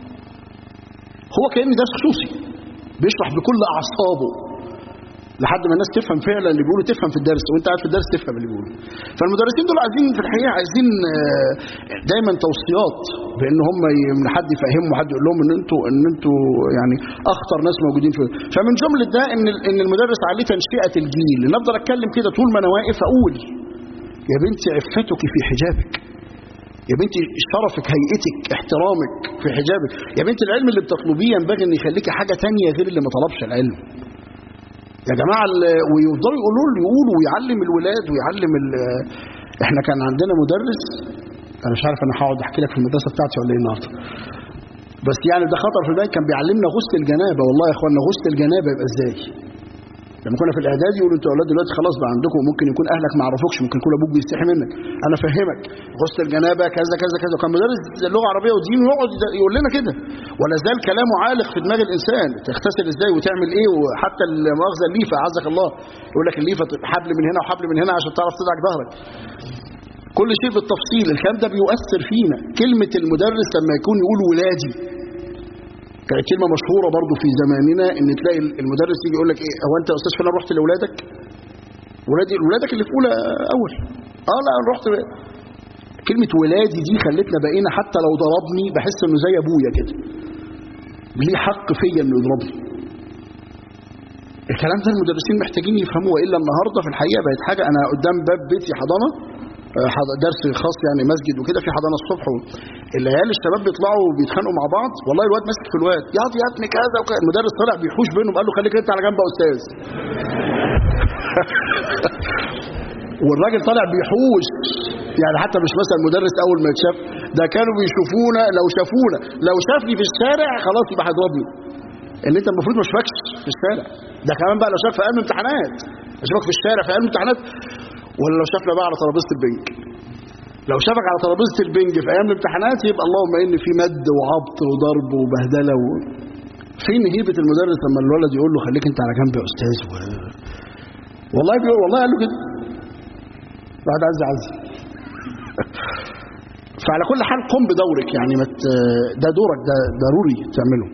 هو كان درس خصوصي بيشرح بكل اعصابه لحد ما الناس تفهم فعلا اللي بيقوله تفهم في الدرس وانت قاعد في الدرس تفهم اللي بيقوله فالمدرسين دول عايزين في الحقيقه عايزين دايما توصيات بان هم من حد يفهمهم وحد يقول لهم ان انتوا ان انتوا يعني اخطر ناس موجودين في فمن جمله ده ان ان المدرس عليه تنشئه الجيل ان افضل اتكلم كده طول ما انا واقف اقول يا بنتي عفتك في حجابك يا بنتي شرفك هيئتك احترامك في حجابك يا بنتي العلم اللي بتطلبيه ينبغي ان يخليكي حاجه تانية غير اللي ما طلبش العلم يا جماعه ويفضلوا يقولوا له يقولوا ويعلم الولاد ويعلم احنا كان عندنا مدرس انا مش عارف انا هقعد احكي لك في المدرسه بتاعتي ولا ايه النهارده بس يعني ده خطر في البيت كان بيعلمنا غسل الجنابه والله يا اخوانا غسل الجنابه يبقى ازاي لما كنا في الاعدادي يقولوا انتوا اولاد دلوقتي خلاص بقى عندكم ممكن يكون اهلك ما يعرفوكش ممكن يكون ابوك بيستحي منك انا فهمك غسل الجنابه كذا كذا كذا وكان مدرس اللغه العربيه ودين يقعد يقول لنا كده ولا زال كلامه عالق في دماغ الانسان تغتسل ازاي وتعمل ايه وحتى المؤاخذه الليفه عزك الله يقول لك الليفه حبل من هنا وحبل من هنا عشان تعرف تدعك ظهرك كل شيء بالتفصيل الكلام ده بيؤثر فينا كلمه المدرس لما يكون يقول ولادي كانت كلمة مشهورة برضو في زماننا ان تلاقي المدرس يجي يقول لك ايه هو انت يا استاذ فلان رحت لاولادك ولادي ولادك اللي في اولى اول اه لا انا رحت كلمة ولادي دي خلتنا بقينا حتى لو ضربني بحس انه زي ابويا كده ليه حق فيا انه يضربني الكلام ده المدرسين محتاجين يفهموه والا النهارده في الحقيقه بقت حاجه انا قدام باب بيتي حضانه آه، حض- درس خاص يعني مسجد وكده في حضانه الصبح و- العيال الشباب بيطلعوا وبيتخانقوا مع بعض والله الواد ماسك في الواد يا يا ابني كذا وكذا المدرس طلع بيحوش بينهم قال له خليك انت على جنب يا استاذ والراجل طالع بيحوش يعني حتى مش مثلا مدرس اول ما يتشاف ده كانوا بيشوفونا لو شافونا لو شافني في الشارع خلاص يبقى هيضربني ان انت المفروض ما اشوفكش في الشارع ده كمان بقى لو شاف في ايام امتحانات اشوفك في الشارع في ايام امتحانات ولا لو شافنا بقى على ترابيزه البنك لو شافك على ترابيزه البنج في ايام الامتحانات يبقى اللهم ان في مد وعبط وضرب وبهدله و... فين هيبه المدرس لما الولد يقول له خليك انت على جنب يا استاذ و... والله بيقول والله قال له كده بعد عز عز فعلى كل حال قم بدورك يعني مت... ده دورك ده ضروري تعمله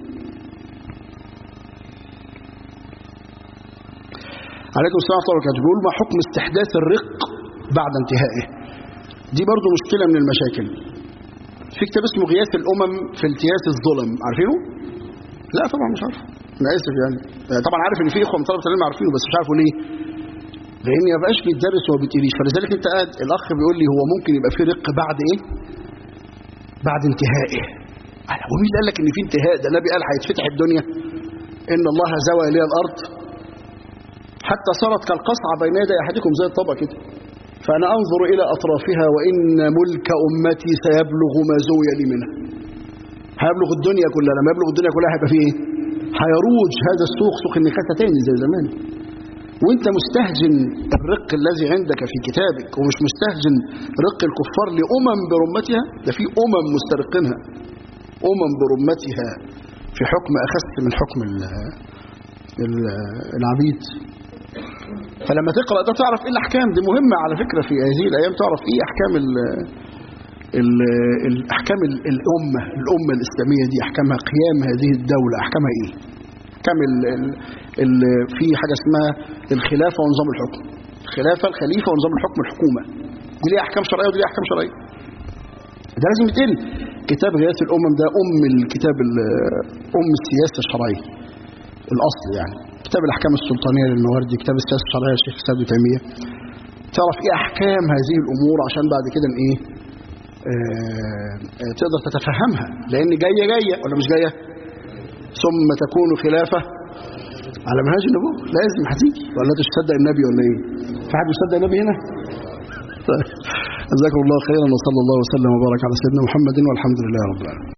عليكم السلام ورحمه الله وبركاته بيقول ما حكم استحداث الرق بعد انتهائه دي برضو مشكله من المشاكل في كتاب اسمه غياث الامم في التياس الظلم عارفينه لا طبعا مش عارف انا اسف يعني طبعا عارف ان في اخوه من طلبه العلم عارفينه بس مش عارفه ليه لان ما بقاش بيتدرس وما بيتقريش فلذلك انت قاعد الاخ بيقول لي هو ممكن يبقى في رق بعد ايه بعد انتهائه أنا ومين اللي قال لك ان في انتهاء ده النبي قال هيتفتح الدنيا ان الله زوى الي الارض حتى صارت كالقصعة بين يدي احدكم زي الطبق كده فانا انظر الى اطرافها وان ملك امتي سيبلغ ما زوي لي منها هيبلغ الدنيا كلها لما يبلغ الدنيا كلها هيبقى فيه ايه هيروج هذا السوق سوق النكاسه تاني زي زمان وانت مستهجن الرق الذي عندك في كتابك ومش مستهجن رق الكفار لأمم برمتها ده في أمم مسترقينها أمم برمتها في حكم أخس من حكم ال ال العبيد فلما تقرأ ده تعرف ايه الأحكام دي مهمة على فكرة في هذه الأيام تعرف ايه أحكام ال ال الأحكام ال- الأمة الأمة الإسلامية دي أحكامها قيام هذه الدولة أحكامها ايه أحكام ال ال ال في حاجة اسمها الخلافة ونظام الحكم الخلافة الخليفة ونظام الحكم الحكومة دي ليها أحكام شرعية ودي ليها أحكام شرعية ده لازم يتقري كتاب غياث الأمم ده أم الكتاب ال- أم السياسة الشرعية الأصل يعني كتاب الأحكام السلطانية للمواردي كتاب السياسة الشرعية للشيخ سعد تيمية تعرف إيه أحكام هذه الأمور عشان بعد كده إيه آه، آه، تقدر تتفهمها لأن جاية جاية ولا مش جاية ثم تكون خلافة على منهج النبوة لازم هتيجي ولا انت مش تصدق النبي ولا ايه في حد يصدق النبي هنا طيب. جزاكم الله خيرا وصلى الله وسلم وبارك على سيدنا محمد والحمد لله رب العالمين